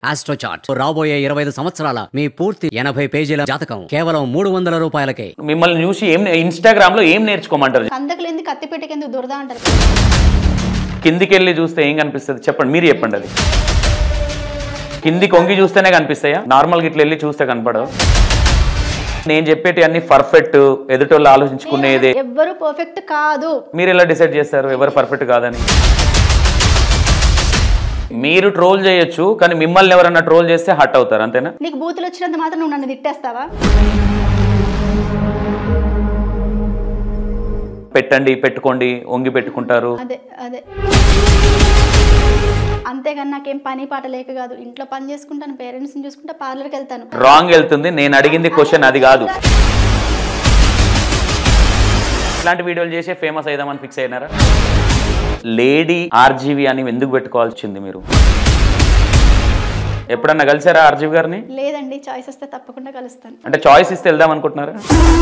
ఆస్ట్రోచార్ట్ రాబోయే ఇరవై ఐదు సంవత్సరాల మీ పూర్తి ఎనభై పేజీల జాతకం కేవలం మూడు వందల రూపాయలకే మిమ్మల్ని చూసి ఏం ఇన్స్టాగ్రామ్ లో ఏం నేర్చుకోమంటారు కందకులేంది కత్తిపెట్టకి ఎందుకు దురద అంటారు కిందికి వెళ్ళి చూస్తే ఏం కనిపిస్తుంది చెప్పండి మీరు చెప్పండి అది కింది కొంగి చూస్తేనే కనిపిస్తాయా నార్మల్గా ఇట్లా వెళ్ళి చూస్తే కనపడవు నేను చెప్పేటి అన్ని పర్ఫెక్ట్ ఎదుటోళ్ళు ఆలోచించుకునేదే ఎవ్వరు పర్ఫెక్ట్ కాదు మీరు ఎలా డిసైడ్ చేస్తారు ఎవరు పర్ఫెక్ట్ కాదని మీరు ట్రోల్ చేయొచ్చు కానీ మిమ్మల్ని ఎవరన్నా ట్రోల్ చేస్తే హట్ అవుతారు అంతేనా నీకు బూతులు వచ్చినంత మాత్రం నువ్వు నన్ను తిట్టేస్తావా పెట్టండి పెట్టుకోండి వంగి పెట్టుకుంటారు అదే అదే అంతేగాని నాకేం పని పాట లేక కాదు ఇంట్లో పని చేసుకుంటాను పేరెంట్స్ని చూసుకుంటా పార్లర్కి వెళ్తాను రాంగ్ వెళ్తుంది నేను అడిగింది క్వశ్చన్ అది కాదు ఇట్లాంటి వీడియోలు చేసే ఫేమస్ అయిదామని ఫిక్స్ అయినారా లేడీ ఆర్జీవి అని ఎందుకు పెట్టుకోవాల్సింది మీరు ఎప్పుడన్నా కలిసారా ఆర్జీవి గారిని లేదండి చాయిస్ వస్తే తప్పకుండా కలుస్తాను అంటే చాయిస్ ఇస్తే వెళ్దాం అనుకుంటున్నారా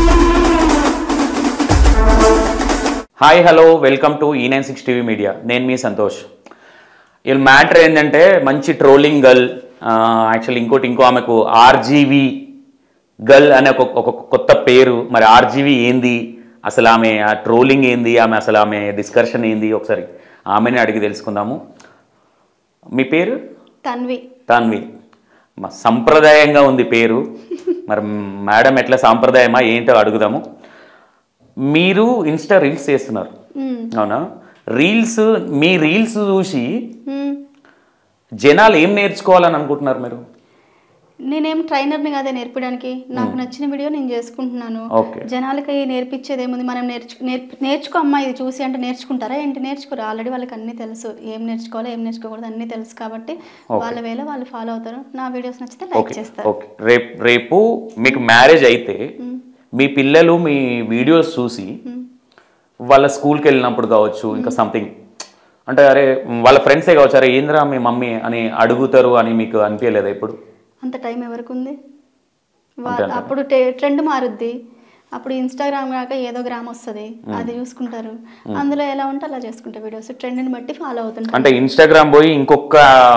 హాయ్ హలో వెల్కమ్ టు ఈ నైన్ సిక్స్ టీవీ మీడియా నేను మీ సంతోష్ వీళ్ళ మ్యాటర్ ఏంటంటే మంచి ట్రోలింగ్ గర్ల్ యాక్చువల్లీ ఇంకోటి ఇంకో ఆమెకు ఆర్జీవి గర్ల్ అనే ఒక ఒక కొత్త పేరు మరి ఆర్జీవి ఏంది అసలు ఆమె ఆ ట్రోలింగ్ ఏంది ఆమె అసలు ఆమె డిస్కషన్ ఏంది ఒకసారి ఆమెని అడిగి తెలుసుకుందాము మీ పేరు తన్వి తన్వి మా సంప్రదాయంగా ఉంది పేరు మరి మేడం ఎట్లా సాంప్రదాయమా ఏంటో అడుగుదాము మీరు ఇన్స్టా రీల్స్ చేస్తున్నారు మ్మ్. అవునా రీల్స్ మీ రీల్స్ చూసి మ్మ్. జనాలు ఏం నేర్చుకోవాలని అనుకుంటున్నారు మీరు నేనేం ట్రైనర్ని కాదే నేర్పడానికి నాకు నచ్చిన వీడియో నేను చేసుకుంటున్నాను ఓకే జనాలకి నేర్పించేది ఏముంది మనం నేర్చు నేర్పి నేర్చుకో అమ్మా ఇది చూసి అంటే నేర్చుకుంటారా ఏంటి నేర్చుకోరు ఆల్రెడీ వాళ్ళకి అన్నీ తెలుసు ఏం నేర్చుకోవాలో ఏం నేర్చుకోకూడదు అన్నీ తెలుసు కాబట్టి వాళ్ళ వేళ వాళ్ళు ఫాలో అవుతారు నా వీడియోస్ నచ్చితే లైక్ ఓకే చేస్తారు ఓకే రేపు రేపు మీకు మ్యారేజ్ అయితే మీ పిల్లలు మీ వీడియోస్ చూసి వాళ్ళ స్కూల్కి వెళ్ళినప్పుడు కావచ్చు ఇంకా సంథింగ్ అంటే అరే వాళ్ళ ఫ్రెండ్సే కావచ్చు అరే ఏంద్రా మీ మమ్మీ అని అడుగుతారు అని మీకు అనిపించలేదా ఇప్పుడు అంత టైం ఎవరికి ఉంది వా- అంతేనా? అప్పుడు టే- ట్రెండ్ మారుద్ది అప్పుడు ఇన్స్టాగ్రామ్ కాక ఏదో గ్రామ్ వస్తుంది అది చూసుకుంటారు అందులో ఎలా ఉంటే అలా చేసుకుంటే వీడియోస్ ట్రెండ్ని బట్టి ఫాలో అవుతుంటారు అంటే ఇన్స్టాగ్రామ్ పోయి ఇంకొక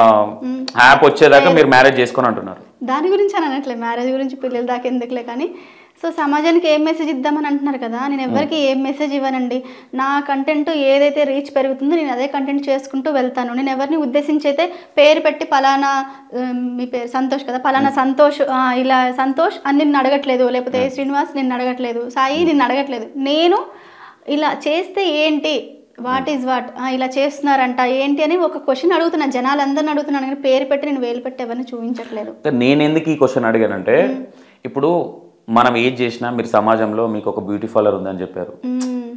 యాప్ వచ్చేదాకా మీరు మ్యారేజ్ చేసుకొని అంటున్నారు దాని గురించి అని అనట్లే మ్యారేజ్ గురించి పిల్లల దాకా ఎందుకులే కానీ సో సమాజానికి ఏం మెసేజ్ ఇద్దామని అంటున్నారు కదా నేను ఎవరికి ఏం మెసేజ్ ఇవ్వనండి నా కంటెంట్ ఏదైతే రీచ్ పెరుగుతుందో నేను అదే కంటెంట్ చేసుకుంటూ వెళ్తాను నేను ఎవరిని ఉద్దేశించి అయితే పేరు పెట్టి పలానా ఉమ్, మీ పేరు సంతోష్ కదా పలానా సంతోష్ ఆ, ఇలా సంతోష్ అని నిన్ను అడగట్లేదు లేకపోతే ఏ శ్రీనివాస్ నిన్ను అడగట్లేదు సాయి నిన్ను అడగట్లేదు నేను ఇలా చేస్తే ఏంటి వాట్ ఈజ్ వాట్ ఇలా చేస్తున్నారంట ఏంటి అని ఒక క్వశ్చన్ అడుగుతున్నా జనాలందరిని అడుగుతున్నాను కానీ పేరు పెట్టి నేను వేలు పెట్టి ఎవరిని చూపించట్లేదు అంటే నేను ఎందుకు ఈ క్వశ్చన్ అడిగానంటే ఇప్పుడు మనం ఏది చేసినా మీరు సమాజంలో మీకు ఒక బ్యూటీ పార్లర్ ఉందని చెప్పారు మ్మ్.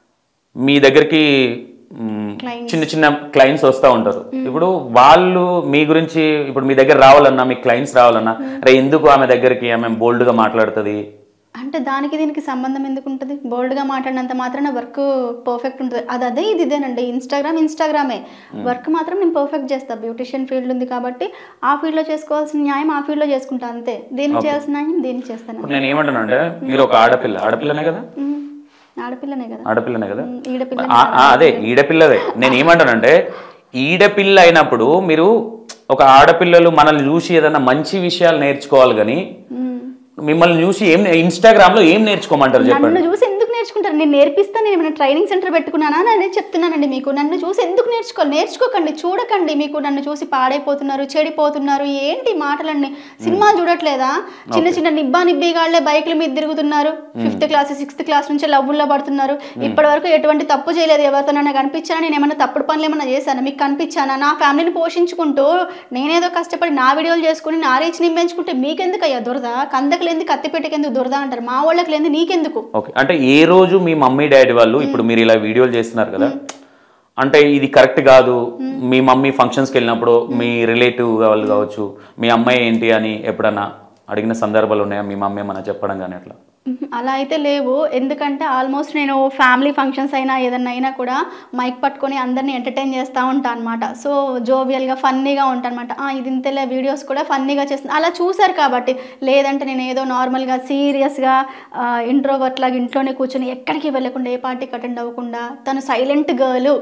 మీ దగ్గరికి మ్, Clients. చిన్న చిన్న క్లయింట్స్ వస్తూ ఉంటారు ఇప్పుడు వాళ్ళు మీ గురించి ఇప్పుడు మీ దగ్గర రావాలన్నా మీ క్లయింట్స్ రావాలన్నా అరే ఎందుకు ఆమె దగ్గరికి ఆమె బోల్డ్గా మాట్లాడుతుంది అంటే దానికి దీనికి సంబంధం ఎందుకు ఉంటుంది బోల్డ్గా మాట్లాడినంత మాత్రాన వర్క్ పర్ఫెక్ట్ ఉంటుంది అది అదే ఇది ఇదేనండి ఇన్స్టాగ్రామ్ ఇన్స్టాగ్రామే వర్క్ మాత్రం నేను పర్ఫెక్ట్ చేస్తా బ్యూటిషియన్ ఫీల్డ్ ఉంది కాబట్టి ఆ ఫీల్డ్లో చేసుకోవాల్సిన న్యాయం ఆ ఫీల్డ్లో చేసుకుంటా అంతే దీనికి చేయాల్సిన న్యాయం దీనికి చేస్తాను ఇప్పుడు నేను ఏమంటానంటే మీరు ఒక ఆడపిల్ల ఆడపిల్లనే కదా మ్మ్. ఆడపిల్లనే కదా ఆడపిల్లనే కదా మ్మ్. ఈడపిల్ల ఆ, ఆ, అదే ఈడపిల్లదే నేను ఏమంటానంటే ఈడపిల్ల అయినప్పుడు మీరు ఒక ఆడపిల్లలు మనల్ని చూసి ఏదైనా మంచి విషయాలు నేర్చుకోవాలి కానీ మ్మ్. మిమ్మల్ని చూసి ఏం ఇన్స్టాగ్రామ్ లో ఏం నేర్చుకోమంటారు చెప్పండి నన్ను చూసి ఎందుకు నేర్చుకుంటారు నేను నేర్పిస్తాను నేను ఏమైనా ట్రైనింగ్ సెంటర్ పెట్టుకున్నానా అని అనేది చెప్తున్నానండి మీకు నన్ను చూసి ఎందుకు నేర్చుకోవాలి నేర్చుకోకండి చూడకండి మీకు నన్ను చూసి పాడైపోతున్నారు చెడిపోతున్నారు ఏంటి మాటలన్నీ సినిమాలు చూడట్లేదా చిన్న చిన్న నిబ్బా నిబ్బిగాళ్లే బైక్ల మీద తిరుగుతున్నారు ఫిఫ్త్ క్లాస్ సిక్స్త్ క్లాస్ నుంచి లవ్వుల్లో పడుతున్నారు ఇప్పటి వరకు ఎటువంటి తప్పు చేయలేదు ఎవరితోనైనా కనిపించానా నేను ఏమైనా తప్పుడు పనులు ఏమైనా చేశానా మీకు కనిపించానా నా ఫ్యామిలీని పోషించుకుంటూ నేనేదో కష్టపడి నా వీడియోలు చేసుకుని నా రీచ్ నింపెంచుకుంటే మీకెందుకు అయ్యా దురద కందకు లేని కత్తిపెట్టకెందుకు దురద అంటారు మా వాళ్ళకి లేని నీకెందుకు ఓకే అంటే ఏ రోజు మీ మమ్మీ డాడీ వాళ్ళు ఇప్పుడు మీరు ఇలా వీడియోలు చేస్తున్నారు కదా అంటే ఇది కరెక్ట్ కాదు మీ మమ్మీ ఫంక్షన్స్కి వెళ్ళినప్పుడు మీ రిలేటివ్ వాళ్ళు కావచ్చు మీ అమ్మాయి ఏంటి అని ఎప్పుడన్నా అడిగిన సందర్భాలు ఉన్నాయా మీ మమ్మీ ఏమన్నా చెప్పడం కానీ అట్లా మ్మ్. అలా అయితే లేవు ఎందుకంటే ఆల్మోస్ట్ నేను ఫ్యామిలీ ఫంక్షన్స్ అయినా ఏదన్నా అయినా కూడా మైక్ పట్టుకొని అందరినీ ఎంటర్టైన్ చేస్తూ ఉంటాను అనమాట సో జోవియల్గా ఫన్నీగా ఉంటాను అనమాట ఇది ఇంతలే వీడియోస్ కూడా ఫన్నీగా చేస్తాను అలా చూశారు కాబట్టి లేదంటే నేను ఏదో నార్మల్గా సీరియస్గా ఇంట్రోవర్ట్ లాగా ఇంట్లోనే కూర్చొని ఎక్కడికి వెళ్ళకుండా ఏ పార్టీకి అటెండ్ అవ్వకుండా తను సైలెంట్ గర్ల్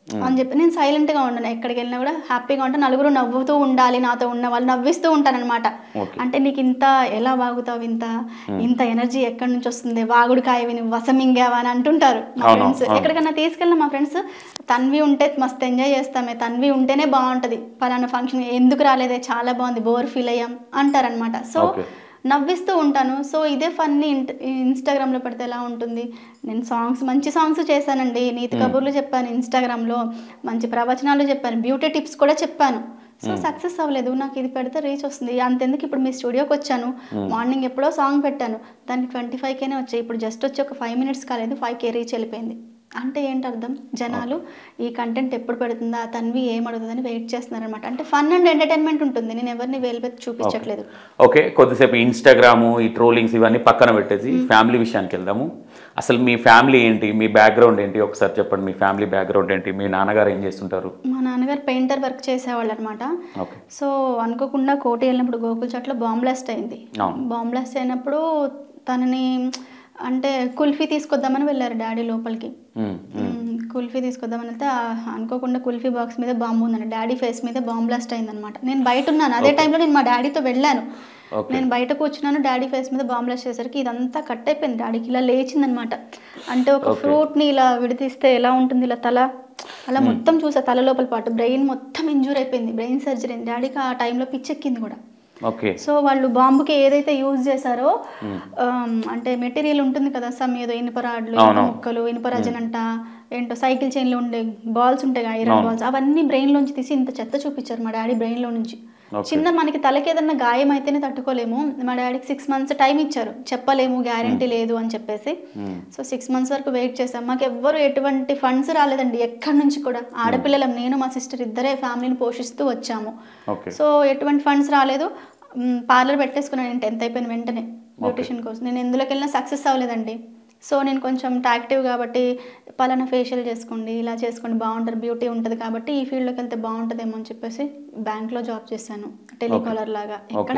అని చెప్పి నేను సైలెంట్గా ఉండను ఎక్కడికి వెళ్ళినా కూడా హ్యాపీగా ఉంటాను నలుగురు నవ్వుతూ ఉండాలి నాతో ఉన్న వాళ్ళు నవ్విస్తూ ఉంటానన్నమాట Okay. అంటే నీకు ఇంత ఎలా వాగుతావు ఇంత ఇంత ఎనర్జీ ఎక్కడి నుంచి వస్తుంది వాగుడు కాయవి నువ్వు వసమింగావా అని అంటుంటారు మా అవును, ఫ్రెండ్స్ అవును. ఎక్కడికన్నా తీసుకెళ్ళిన మా ఫ్రెండ్స్ తన్వి ఉంటే మస్తు ఎంజాయ్ చేస్తామే తన్వి ఉంటేనే బాగుంటుంది పలానా ఫంక్షన్ ఎందుకు రాలేదే చాలా బాగుంది బోర్ ఫీల్ అయ్యాం అంటారనమాట సో Okay. నవ్విస్తూ ఉంటాను సో ఇదే ఫన్నీ ఇన్స్టాగ్రామ్లో పెడితే ఎలా ఉంటుంది నేను సాంగ్స్ మంచి సాంగ్స్ చేశానండి నీతి కబుర్లు చెప్పాను ఇన్స్టాగ్రామ్లో మంచి ప్రవచనాలు చెప్పాను బ్యూటీ టిప్స్ కూడా చెప్పాను సో సక్సెస్ అవ్వలేదు నాకు ఇది పెడితే రీచ్ వస్తుంది అంతెందుకు ఇప్పుడు మీ స్టూడియోకి వచ్చాను మార్నింగ్ ఎప్పుడో సాంగ్ పెట్టాను దానికి ట్వంటీ ఫైవ్ కేనే వచ్చాయి ఇప్పుడు జస్ట్ వచ్చి ఒక ఫైవ్ మినిట్స్ కాలేదు ఫైవ్ కే రీచ్ వెళ్ళిపోయింది అంటే ఏంటి అర్థం జనాలు ఈ కంటెంట్ ఎప్పుడు పెడుతుందా తన్వి ఏం అడుగుతుందని వెయిట్ చేస్తున్నారు అనమాట అంటే ఫన్ అండ్ ఎంటర్టైన్మెంట్ ఉంటుంది నేను ఎవరిని వేలుపెత్తి చూపించట్లేదు ఓకే కొద్దిసేపు ఇన్స్టాగ్రాము ఈ ట్రోలింగ్స్ ఇవన్నీ పక్కన పెట్టేసి ఫ్యామిలీ విషయానికి వెళ్దాము అసలు మీ ఫ్యామిలీ ఏంటి మీ బ్యాక్గ్రౌండ్ ఏంటి ఒకసారి చెప్పండి మీ ఫ్యామిలీ బ్యాక్గ్రౌండ్ ఏంటి మీ నాన్నగారు ఏం చేస్తుంటారు మా నాన్నగారు పెయింటర్ వర్క్ చేసేవాళ్ళు అనమాట ఓకే సో అనుకోకుండా కోటి వెళ్ళినప్పుడు గోకుల్ చాట్లో బాంబ్ బ్లాస్ట్ అయింది అవును. బాంబ్ బ్లాస్ట్ అయినప్పుడు తనని అంటే కుల్ఫీ తీసుకొద్దామని వెళ్ళారు డాడీ లోపలికి మ్మ్. మ్మ్, కుల్ఫీ తీసుకొద్దామని వెళ్తే ఆ అనుకోకుండా కుల్ఫీ బాక్స్ మీద బాంబు ఉందండి డాడీ ఫేస్ మీద బాంబ్ బ్లాస్ట్ అయిందనమాట నేను బయట ఉన్నాను అదే టైంలో నేను మా డాడీతో వెళ్ళాను ఓకే నేను బయట కూర్చున్నాను డాడీ ఫేస్ మీద బాంబ్ బ్లాస్ట్ చేసరికి ఇదంతా కట్ అయిపోయింది డాడీకి ఇలా లేచిందనమాట అంటే ఒక Okay. ఫ్రూట్ని ఇలా విడతీస్తే ఎలా ఉంటుంది ఇలా తల అలా మొత్తం చూసా తల లోపల పాటు బ్రెయిన్ మొత్తం ఇంజూర్ అయిపోయింది బ్రెయిన్ సర్జరీ డాడీకి ఆ టైంలో పిచ్చెక్కింది కూడా ఓకే సో వాళ్ళు బాంబుకి ఏదైతే యూజ్ చేశారో ఆమ్, అంటే మెటీరియల్ ఉంటుంది కదా సమ్ ఏదో ఇనుప రాడ్లు ఇనుప అవును. ముక్కలు ఇనుప రజనంట ఏంటో సైకిల్ చైన్లో ఉండే బాల్స్ ఉంటాయి కదా ఐరన్ అవును. బాల్స్ అవన్నీ బ్రెయిన్ లోంచి తీసి ఇంత చెత్త చూపించారు మా డాడీ బ్రెయిన్ లో నుంచి Okay. చిన్న మనకి తలకి ఏదన్నా గాయం అయితేనే తట్టుకోలేము మా డాడీకి సిక్స్ మంత్స్ టైం ఇచ్చారు చెప్పలేము గ్యారంటీ లేదు అని చెప్పేసి మ్మ్. సో సిక్స్ మంత్స్ వరకు వెయిట్ చేసాం మాకు ఎవ్వరు ఎటువంటి ఫండ్స్ రాలేదండి ఎక్కడి నుంచి కూడా ఆడపిల్లలం నేను మా సిస్టర్ ఇద్దరే ఫ్యామిలీని పోషిస్తూ వచ్చాము ఓకే సో ఎటువంటి ఫండ్స్ రాలేదు పార్లర్ పెట్టేసుకున్నాను నేను టెన్త్ అయిపోయిన వెంటనే బ్యూటిషియన్ కోసం నేను ఎందులోకి వెళ్ళినా సక్సెస్ అవ్వలేదండి సో నేను కొంచెం యాక్టివ్ కాబట్టి పలానా ఫేషియల్ చేసుకోండి ఇలా చేసుకోండి బాగుంటుంది బ్యూటీ ఉంటుంది కాబట్టి ఈ ఫీల్డ్లోకి వెళ్తే బాగుంటుందేమో అని చెప్పేసి బ్యాంక్లో జాబ్ చేశాను టెలికాలర్ లాగా ఎక్కడ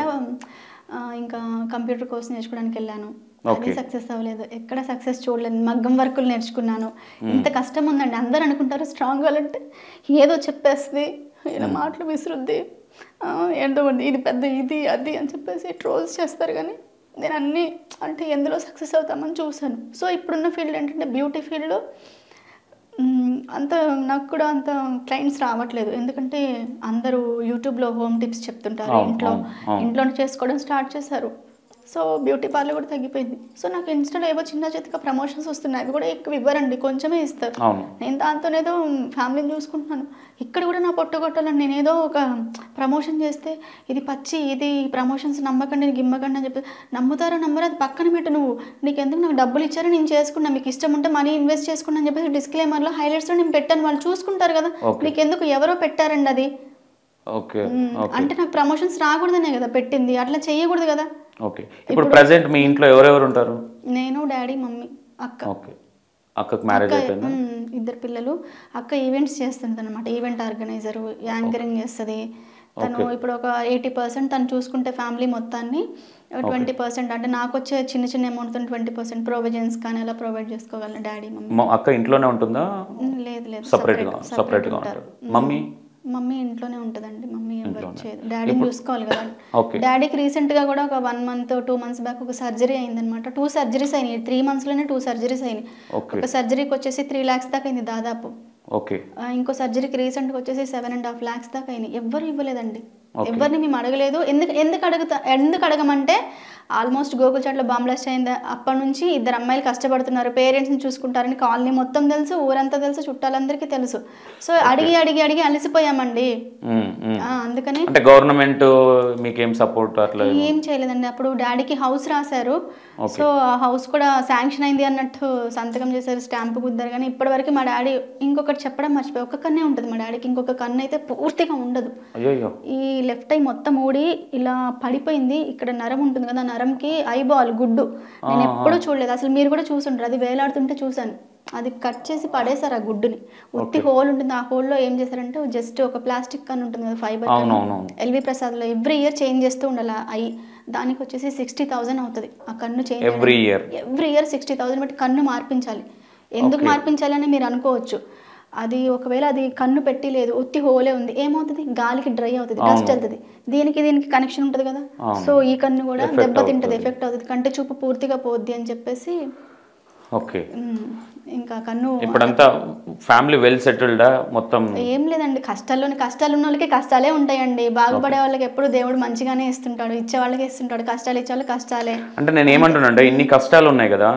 ఆ, ఇంకా కంప్యూటర్ కోర్స్ నేర్చుకోవడానికి వెళ్ళాను అది Okay. సక్సెస్ అవ్వలేదు ఎక్కడ సక్సెస్ చూడలేదు మగ్గం వర్కులు నేర్చుకున్నాను ఇంత కష్టం ఉందండి అందరూ అనుకుంటారు స్ట్రాంగ్ వాళ్ళంటే ఏదో చెప్పేస్తుంది ఇలా మాటలు విసురుద్ది ఆ, ఏంటో ఉంది, ఇది పెద్ద ఇది అది అని చెప్పేసి ట్రోల్స్ చేస్తారు కానీ నేను అన్నీ అంటే ఎందులో సక్సెస్ అవుతామని చూశాను సో ఇప్పుడున్న ఫీల్డ్ ఏంటంటే బ్యూటీ ఫీల్డ్లో అంత నాకు కూడా అంత క్లయింట్స్ రావట్లేదు ఎందుకంటే అందరూ యూట్యూబ్లో హోమ్ టిప్స్ చెప్తుంటారు అవును, ఇంట్లో అవును, అవును. ఇంట్లో చేసుకోవడం స్టార్ట్ చేశారు సో బ్యూటీ పార్లర్ కూడా తగ్గిపోయింది సో నాకు ఇన్స్టాలో ఏవో చిన్న చితక ప్రమోషన్స్ వస్తున్నాయి అవి కూడా ఎక్కువ ఇవ్వరండి కొంచెమే ఇస్తారు అవును నేను దాంతోనేదో ఫ్యామిలీని చూసుకుంటున్నాను ఇక్కడ కూడా నా పొట్టు కొట్టాలని నేను ఏదో ఒక ప్రమోషన్ చేస్తే ఇది పచ్చి ఇది ప్రమోషన్స్ నమ్మకండి నీకు ఇమ్మకండి అని చెప్పి నమ్ముతారో నమ్మరో అది పక్కన పెట్టు నువ్వు నీకు ఎందుకు నాకు డబ్బులు ఇచ్చారో నేను చేసుకున్నా మీకు ఇష్టం ఉంటే మనీ ఇన్వెస్ట్ చేసుకున్నా అని చెప్పేసి డిస్క్లైమర్లో హైలైట్స్లో నేను పెట్టాను వాళ్ళు చూసుకుంటారు కదా Okay. నీకు ఎందుకు ఎవరో పెట్టారండి అది ఓకే మ్మ్. ఓకే అంటే నాకు ప్రమోషన్స్ రాకూడదనే కదా పెట్టింది అట్లా చేయకూడదు కదా ఓకే ఇప్పుడు ప్రజెంట్ మీ ఇంట్లో ఎవరెవరు ఉంటారు నేను డాడీ మమ్మీ అక్క ఓకే అక్కకు మ్యారేజ్ అక్క, అయిపోయిందా మ్మ్, ఇద్దరు పిల్లలు అక్క ఈవెంట్స్ చేస్తుంది అనమాట ఈవెంట్ ఆర్గనైజర్ యాంకరింగ్ చేస్తుంది తను Okay. ఇప్పుడు ఒక ఎయిటీ పర్సెంట్ తను చూసుకుంటే ఫ్యామిలీ మొత్తాన్ని ట్వంటీ పర్సెంట్ అంటే నాకు వచ్చే చిన్న చిన్న అమౌంట్తో ట్వంటీ పర్సెంట్ ప్రొవిజన్స్ కానీ అలా ప్రొవైడ్ చేసుకోగలను డాడీ మమ్మీ మ- అక్క ఇంట్లోనే ఉంటుందా మ్మ్, లేదు లేదు సపరేట్గా separate- సపరేట్గా separate ఉంటారు మమ్మీ మమ్మీ ఇంట్లోనే ఉంటుందండి మమ్మీ ఏం వర్క్ ఇంట్లోనే. చేయదు డాడీని చూసుకోవాలి కదా ఓకే డాడీకి రీసెంట్గా కూడా ఒక one month two months back ఒక సర్జరీ అయిందనమాట టూ సర్జరీస్ అయినాయి త్రీ మంత్స్లోనే టూ సర్జరీస్ అయినాయి ఓకే ఒక సర్జరీకి వచ్చేసి త్రీ ల్యాక్స్ దాకా అయింది దాదాపు ఓకే ఆ, ఇంకో సర్జరీకి రీసెంట్గా వచ్చేసి సెవెన్ అండ్ హాఫ్ ల్యాక్స్ దాకా అయినాయి ఎవ్వరు ఇవ్వలేదండి Okay. ఎవరిని మేము అడగలేదు ఎందుకు ఎందుకు అడుగుతా ఎందుకు అడగమంటే ఆల్మోస్ట్ గోకుల్ చాట్లో బాంబ్ బ్లాస్ట్ అయింది అప్పటి నుంచి ఇద్దరు అమ్మాయిలు కష్టపడుతున్నారు పేరెంట్స్ని చూసుకుంటారని కాలనీ మొత్తం తెలుసు ఊరంతా తెలుసు చుట్టాలందరికీ తెలుసు సో అడిగి అడిగి అడిగి అలసిపోయామండి మ్మ్, మ్మ్. ఆ, అందుకని అంటే గవర్నమెంట్ మీకేం సపోర్ట్ అట్లా ఏం చేయలేదండి అప్పుడు డాడీకి హౌస్ రాశారు Okay. సో ఆ హౌస్ కూడా శాంక్షన్ అయింది అన్నట్టు సంతకం చేశారు స్టాంప్ కుద్దారు కానీ ఇప్పటివరకు మా డాడీ ఇంకొకటి చెప్పడం మర్చిపోయి ఒక కన్నే ఉంటుంది మా డాడీకి ఇంకొక కన్ను అయితే పూర్తిగా ఉండదు అయ్యో ఈ లెఫ్ట్ ఐ మొత్తం ఊడి ఇలా పడిపోయింది ఇక్కడ నరం ఉంటుంది కదా ఆ నరంకి ఐబాల్ గుడ్డు నేను ఆ, ఎప్పుడూ చూడలేదు అసలు మీరు కూడా చూసుంటారు అది వేలాడుతుంటే చూశాను అది కట్ చేసి పడేశారు ఆ గుడ్డుని ఉత్తి హోల్ ఉంటుంది ఆ హోల్లో ఏం చేశారంటే జస్ట్ ఒక ప్లాస్టిక్ కన్ను ఉంటుంది కదా ఫైబర్ అవునవునవును ఎల్వి ప్రసాద్లో ఎవ్రీ ఇయర్ చేంజ్ చేస్తూ ఉండాలి ఐ దానికి వచ్చేసి సిక్స్టీ థౌజండ్ అవుతుంది ఆ కన్ను change every year every year sixty thousand బట్టి కన్ను మార్పించాలి ఎందుకు మార్పించాలి అని మీరు అనుకోవచ్చు అది ఒకవేళ అది కన్ను పెట్టి లేదు ఒత్తి హోలే ఉంది ఏమవుతుంది గాలికి డ్రై అవుతుంది డస్ట్ వెళ్తుంది దీనికి దీనికి కనెక్షన్ ఉంటుంది కదా సో ఈ కన్ను కూడా Effect దెబ్బతింటది అవుతుంది. ఎఫెక్ట్ అవుతుంది కంటి చూపు పూర్తిగా పోద్ది అని చెప్పేసి ఓకే ఉమ్, ఇంకా కన్ను ఇప్పుడంతా ఫ్యామిలీ వెల్ సెటిల్డా మొత్తం ఏం లేదండి కష్టాల్లోని కష్టాలు ఉన్న వాళ్ళకి కష్టాలే ఉంటాయండి బాగుపడే వాళ్ళకి ఎప్పుడు దేవుడు మంచిగానే ఇస్తుంటాడు ఇచ్చే వాళ్ళకి ఇస్తుంటాడు కష్టాలు ఇచ్చే వాళ్ళకి కష్టాలే అంటే నేను ఏమంటున్నా అంటే ఇన్ని కష్టాలు ఉన్నాయి కదా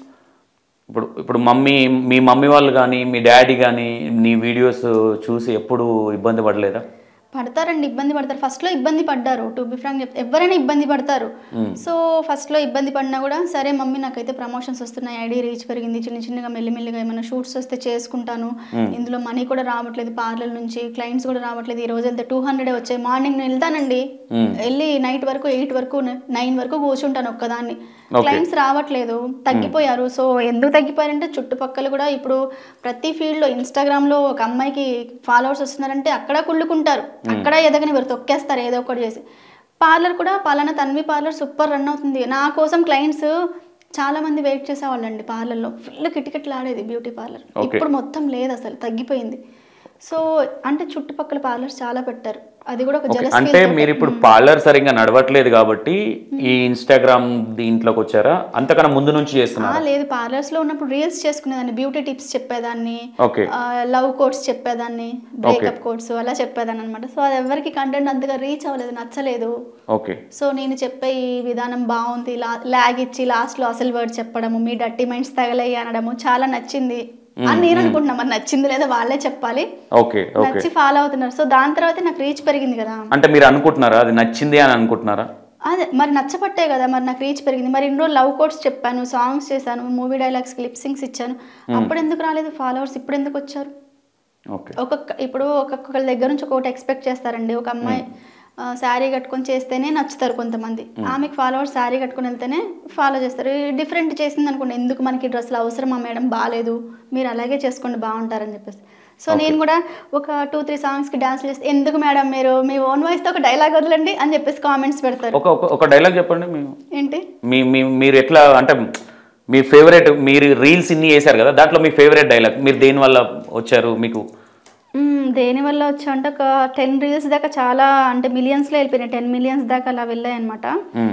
ఇప్పుడు ఇప్పుడు మమ్మీ మీ మమ్మీ వాళ్ళు కానీ మీ డాడీ కానీ నీ వీడియోస్ చూసి ఎప్పుడు ఇబ్బంది పడలేదా పడతారండి ఇబ్బంది పడతారు ఫస్ట్లో ఇబ్బంది పడ్డారు టు బి ఫ్రాంక్ చెప్తే ఎవరైనా ఇబ్బంది పడతారు సో ఫస్ట్లో ఇబ్బంది పడినా కూడా సరే మమ్మీ నాకైతే ప్రమోషన్స్ వస్తున్నాయి ఐడి రీచ్ పెరిగింది చిన్న చిన్నగా మెల్లిమెల్లిగా ఏమైనా షూట్స్ వస్తే చేసుకుంటాను ఇందులో మనీ కూడా రావట్లేదు పార్లర్ నుంచి క్లయింట్స్ కూడా రావట్లేదు ఈ రోజు వెళ్తే టూ హండ్రెడ్ వచ్చాయి మార్నింగ్ నేను వెళ్తానండి వెళ్ళి నైట్ వరకు ఎయిట్ వరకు నైన్ వరకు కూర్చుంటాను ఒక్కదాన్ని క్లయింట్స్ రావట్లేదు తగ్గిపోయారు సో ఎందుకు తగ్గిపోయారంటే చుట్టుపక్కల కూడా ఇప్పుడు ప్రతి ఫీల్డ్లో ఇన్స్టాగ్రామ్లో ఒక అమ్మాయికి ఫాలోవర్స్ వస్తున్నారంటే అక్కడ కుళ్ళుకుంటారు అక్కడ ఎదగని వారు తొక్కేస్తారు ఏదో ఒకటి చేసి పార్లర్ కూడా పలానా తన్వి పార్లర్ సూపర్ రన్ అవుతుంది నా కోసం క్లయింట్స్ చాలా మంది వెయిట్ చేసేవాళ్ళండి పార్లర్లో ఫుల్ కిటకిటలు ఆడేది బ్యూటీ పార్లర్ Okay. ఇప్పుడు మొత్తం లేదు అసలు తగ్గిపోయింది సో అంటే చుట్టుపక్కల పార్లర్స్ చాలా పెట్టారు అది కూడా ఒక ఓకే జలస్ అంటే మీరు ఇప్పుడు పార్లర్ సరిగ్గా నడవట్లేదు కాబట్టి ఈ ఇన్స్టాగ్రామ్ దీంట్లోకి వచ్చారా అంతకన్నా ముందు నుంచి ఆ, చేస్తున్నారు లేదు పార్లర్స్ లో ఉన్నప్పుడు రీల్స్ చేసుకునేదాన్ని బ్యూటీ టిప్స్ చెప్పేదాన్ని ఓకే లవ్ కోడ్స్ చెప్పేదాన్ని బ్రేకప్ కోడ్స్ అలా చెప్పేదాన్ని అనమాట సో అది ఎవరికి కంటెంట్ అంతగా రీచ్ అవ్వలేదు నచ్చలేదు ఓకే సో నేను చెప్పే ఈ విధానం బాగుంది లా లాగ్ ఇచ్చి లాస్ట్లో అసలు వర్డ్ చెప్పడము మీ డట్టి మైండ్స్ తగలయ్యి అనడము చాలా నచ్చింది అని నేను అనుకుంటున్నా మరి నచ్చింది లేదా వాళ్ళే చెప్పాలి ఓకే ఓకే నచ్చి ఫాలో అవుతున్నారు సో దాని తర్వాత నాకు రీచ్ పెరిగింది కదా అంటే మీరు అనుకుంటున్నారా అది నచ్చింది అని అనుకుంటున్నారా అదే మరి నచ్చపట్టే కదా మరి నాకు రీచ్ పెరిగింది మరి ఇన్ని రోజులు లవ్ కోడ్స్ చెప్పాను సాంగ్స్ చేశాను మూవీ డైలాగ్స్ లిప్సింగ్స్ ఇచ్చాను అప్పుడు ఎందుకు రాలేదు ఫాలోవర్స్ ఇప్పుడు ఎందుకు వచ్చారు ఓకే ఒక్కొక్క ఇప్పుడు ఒక్కొక్కరి దగ్గర నుంచి ఒక్కొక్కటి ఎక్స్పెక్ట్ చేస్తారండి ఒక అమ్మాయి శారీ కట్టుకొని చేస్తేనే నచ్చుతారు కొంతమంది ఆమెకి ఫాలోవర్స్ శారీ కట్టుకొని వెళ్తేనే ఫాలో చేస్తారు డిఫరెంట్ చేసింది అనుకోండి ఎందుకు మనకి డ్రెస్సులు అవసరమా మేడం బాగాలేదు మీరు అలాగే చేసుకోండి బాగుంటారని చెప్పేసి సో నేను కూడా ఒక టూ త్రీ సాంగ్స్కి డాన్స్ చేస్తే ఎందుకు మేడం మీరు మీ ఓన్ వాయిస్తో ఒక డైలాగ్ వదలండి అని చెప్పేసి కామెంట్స్ పెడతారు ఒక ఒక- ఒక డైలాగ్ చెప్పండి మీ ఏంటి మీ మీ మీరు ఎట్లా అంటే మీ ఫేవరెట్ మీరు రీల్స్ ఇన్ని చేశారు కదా దాంట్లో మీ ఫేవరెట్ డైలాగ్ మీరు దేని వల్ల వచ్చారు మీకు మ్మ్, దేని వల్ల వచ్చా అంటే ఒక టెన్ రీల్స్ దాకా చాలా అంటే మిలియన్స్లో వెళ్ళిపోయినాయి టెన్ మిలియన్స్ దాకా అలా వెళ్ళాయి అనమాట మ్మ్.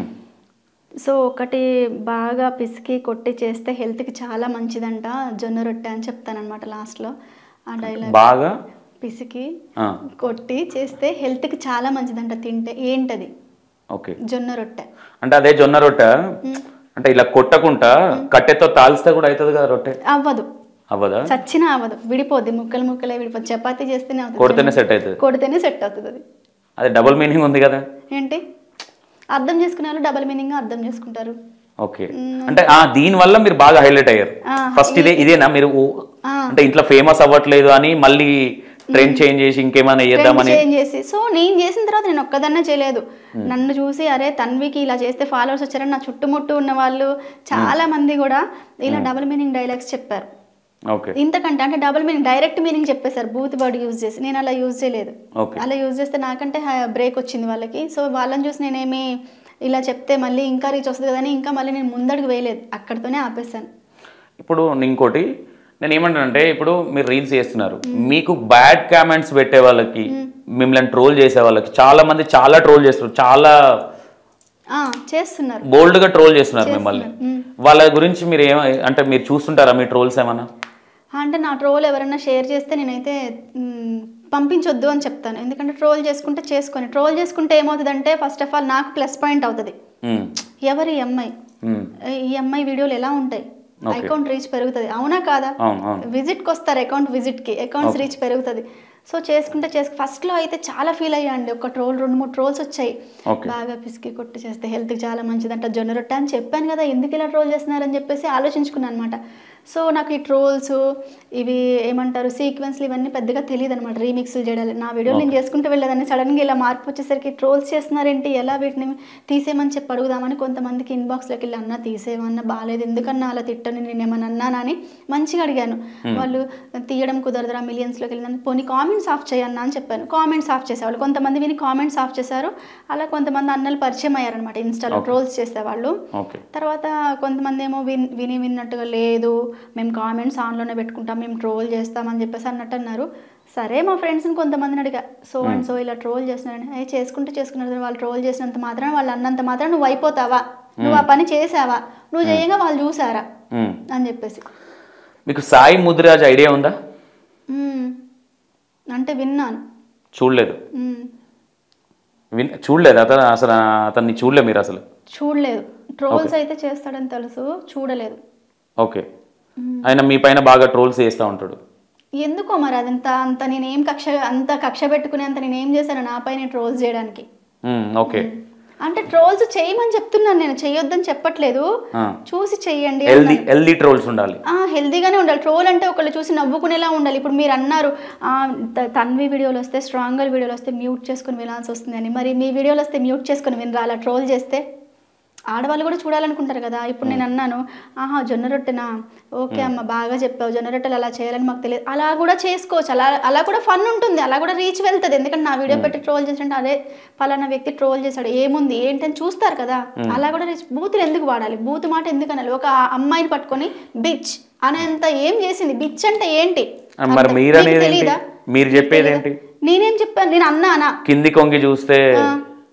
సో ఒకటి బాగా పిసికి కొట్టి చేస్తే హెల్త్కి చాలా మంచిదంట జొన్న రొట్టె అని చెప్తానమాట లాస్ట్లో ఆ డైలాగ్ బాగా పిసికి ఆ, కొట్టి చేస్తే హెల్త్కి చాలా మంచిదంట తింటే ఏంటది ఓకే జొన్న రొట్టె అంటే అదే జొన్న రొట్టె అంటే ఇలా కొట్టకుండా కట్టెతో తాల్స్తే కూడా అవుతుంది కదా రొట్టె అవ్వదు అవ్వదా చచ్చినా అవ్వదు విడిపోద్ది ముక్కలు ముక్కలే విడిపోద్ది చపాతీ చేస్తేనే అవుతుంది కొడితేనే సెట్ అవుతుంది కొడితేనే సెట్ అవుతుంది అది అది డబుల్ మీనింగ్ ఉంది కదా ఏంటి అర్థం చేసుకునే వాళ్ళు డబల్ మీనింగ్ అర్థం చేసుకుంటారు ఓకే అంటే ఆ దీని వల్ల మీరు బాగా హైలైట్ అయ్యారు ఆ, ఫస్ట్ ఇదే ఇదేనా మీరు ఊ- ఆ. అంటే ఇంట్లో ఫేమస్ అవ్వట్లేదు అని మళ్ళీ ట్రెండ్ చేంజ్ చేసి ఇంకేమైనా చేద్దామని చేంజ్ చేసి సో నేను చేసిన తర్వాత నేను ఒక్కదన్నే చేయలేదు నన్ను చూసి అరే తన్వికి ఇలా చేస్తే ఫాలోవర్స్ వచ్చారని నా చుట్టుముట్టు ఉన్న వాళ్ళు చాలా మంది కూడా ఇలా డబుల్ మీనింగ్ డైలాగ్స్ చెప్పారు ఓకే ఇంతకంటే అంటే డబుల్ మీనింగ్ డైరెక్ట్ మీనింగ్ చెప్పేశారు బూత్ వర్డ్ యూజ్ చేసి నేను అలా యూజ్ చేయలేదు ఓకే అలా యూజ్ చేస్తే నాకంటే బ్రేక్ వచ్చింది వాళ్ళకి సో వాళ్ళని చూసి నేనేమి ఇలా చెప్తే మళ్ళీ ఇంకా రీచ్ వస్తుంది కదా అని ఇంకా మళ్ళీ నేను ముందడుగు వేయలేదు అక్కడితోనే ఆపేశాను ఇప్పుడు ఇంకోటి నేను ఏమంటానంటే ఇప్పుడు మీరు రీల్స్ చేస్తున్నారు మీకు బ్యాడ్ కామెంట్స్ పెట్టే వాళ్ళకి మిమ్మల్ని ట్రోల్ చేసే వాళ్ళకి చాలా మంది చాలా ట్రోల్ చేస్తారు చాలా ఆ, చేస్తున్నారు బోల్డ్ గా ట్రోల్ చేస్తున్నారు మిమ్మల్ని వాళ్ళ గురించి మీరు ఏమ అంటే మీరు చూస్తుంటారా మీ ట్రోల్స్ ఏమన్నా అంటే నా ట్రోల్ ఎవరైనా షేర్ చేస్తే నేనైతే మ్, పంపించొద్దు అని చెప్తాను ఎందుకంటే ట్రోల్ చేసుకుంటే చేసుకొని ట్రోల్ చేసుకుంటే ఏమవుతుందంటే ఫస్ట్ ఆఫ్ ఆల్ నాకు ప్లస్ పాయింట్ అవుతుంది ఉమ్, ఎవరి ఈ అమ్మాయి ఉమ్, ఈ అమ్మాయి వీడియోలు ఎలా ఉంటాయి అకౌంట్ రీచ్ పెరుగుతుంది అవునా కాదా అవును అవును విజిట్కి వస్తారు అకౌంట్ విజిట్కి అకౌంట్స్ రీచ్ పెరుగుతుంది సో చేసుకుంటే చేసుకు ఫస్ట్లో అయితే చాలా ఫీల్ అయ్యాండి ఒక ట్రోల్ రెండు మూడు ట్రోల్స్ వచ్చాయి ఓకే బాగా పిసికి కొట్టి చేస్తే హెల్త్కి చాలా మంచిదంట జొన్న రొట్టె అని చెప్పాను కదా ఎందుకు ఇలా ట్రోల్ చేస్తున్నారని చెప్పేసి ఆలోచించుకున్నాను అనమాట సో నాకు ఈ ట్రోల్స్ ఇవి ఏమంటారు సీక్వెన్స్లు ఇవన్నీ పెద్దగా తెలియదు అనమాట రీమిక్స్లు చేయడాలి నా వీడియోలు నేను చేసుకుంటూ వెళ్ళేదాన్ని సడన్గా ఇలా మార్పు వచ్చేసరికి ట్రోల్స్ చేస్తున్నారేంటి ఎలా వీటిని తీసేయమని చెప్పి అడుగుదామని కొంతమందికి ఇన్బాక్స్లోకి వెళ్ళి అన్న తీసేయమన్నా బాగాలేదు ఎందుకన్నా అలా తిట్టని నేను ఏమన్నా అన్నానా అని మంచిగా అడిగాను వాళ్ళు తీయడం కుదరదురా మిలియన్స్లోకి వెళ్ళిందని పోనీ కామెంట్స్ ఆఫ్ చేయన్నా అని చెప్పాను కామెంట్స్ ఆఫ్ చేసేవాళ్ళు కొంతమంది విని కామెంట్స్ ఆఫ్ చేశారు అలా కొంతమంది అన్నలు పరిచయం అయ్యారనమాట ఇన్స్టాలో ట్రోల్స్ చేసేవాళ్ళు ఓకే తర్వాత కొంతమంది ఏమో విన్ విని విన్నట్టుగా లేదు మేము కామెంట్స్ ఆన్లోనే పెట్టుకుంటాం మేము ట్రోల్ చేస్తామని చెప్పేసి అన్నట్టు అన్నారు సరే మా ఫ్రెండ్స్ని కొంతమందిని అడిగా సో అండ్ సో ఇలా ట్రోల్ చేస్తున్నారని ఏ చేసుకుంటే చేసుకున్నారు వాళ్ళు ట్రోల్ చేసినంత మాత్రం వాళ్ళు అన్నంత మాత్రం నువ్వు అయిపోతావా నువ్వు ఆ పని చేసావా నువ్వు చేయగా వాళ్ళు చూసారా మ్మ్. అని చెప్పేసి మీకు సాయి ముదిరాజ్ ఐడియా ఉందా "మ్మ్." అంటే విన్నాను చూడలేదు "మ్మ్." విన్ చూడలేదు అతను అసలు అతన్ని చూడలేదు మీరు అసలు చూడలేదు ట్రోల్స్ అయితే చేస్తాడని తెలుసు చూడలేదు ఓకే ఆయన మీ పైన బాగా ట్రోల్స్ చేస్తూ ఉంటాడు ఎందుకో మరి అదంత అంత నేనేం కక్ష అంత కక్ష పెట్టుకునే అంత నేనేం చేశాను నాపై నేను ట్రోల్స్ చేయడానికి మ్మ్, ఓకే అంటే ట్రోల్స్ చేయమని చెప్తున్నాను నేను చేయొద్దని చెప్పట్లేదు ఆ. చూసి చెయ్యండి హెల్దీ హెల్దీ ట్రోల్స్ ఉండాలి ఆ, హెల్దీగానే ఉండాలి ట్రోల్ అంటే ఒకళ్ళు చూసి నవ్వుకునేలా ఉండాలి ఇప్పుడు మీరు అన్నారు ఆ, త- తన్వి వీడియోలు వస్తే స్ట్రాంగర్ వీడియోలు వస్తే మ్యూట్ చేసుకుని వినాల్సి వస్తుందని మరి మీ వీడియోలు వస్తే మ్యూట్ చేసుకుని వినరాలా ట్రోల్ చేస్తే ఆడవాళ్ళు కూడా చూడాలనుకుంటారు కదా ఇప్పుడు నేను అన్నాను ఆహా జొన్న రొట్టెనా ఓకే అమ్మ బాగా చెప్పావు జొన్న రొట్టెలు అలా చేయాలని మాకు తెలియదు అలా కూడా చేసుకోవచ్చు అలా అలా కూడా ఫన్ ఉంటుంది అలా కూడా రీచ్ వెళ్తుంది ఎందుకంటే నా వీడియో పెట్టి ట్రోల్ చేసినట్టు అదే పలానా వ్యక్తి ట్రోల్ చేశాడు ఏముంది ఏంటని చూస్తారు కదా అలా కూడా రీచ్ బూతులు ఎందుకు వాడాలి బూత్ మాట ఎందుకు అనాలి ఒక అమ్మాయిని పట్టుకొని బిచ్ అనేంత ఏం చేసింది బిచ్ అంటే ఏంటి ఆ, మరి అర్థం- మీరు నీకు అనేది ఏంటి? తెలీదా? మీరు చెప్పేది ఏంటి నేనేం చెప్పాను నేను అన్నానా కింది కొంగి చూస్తే ఆ,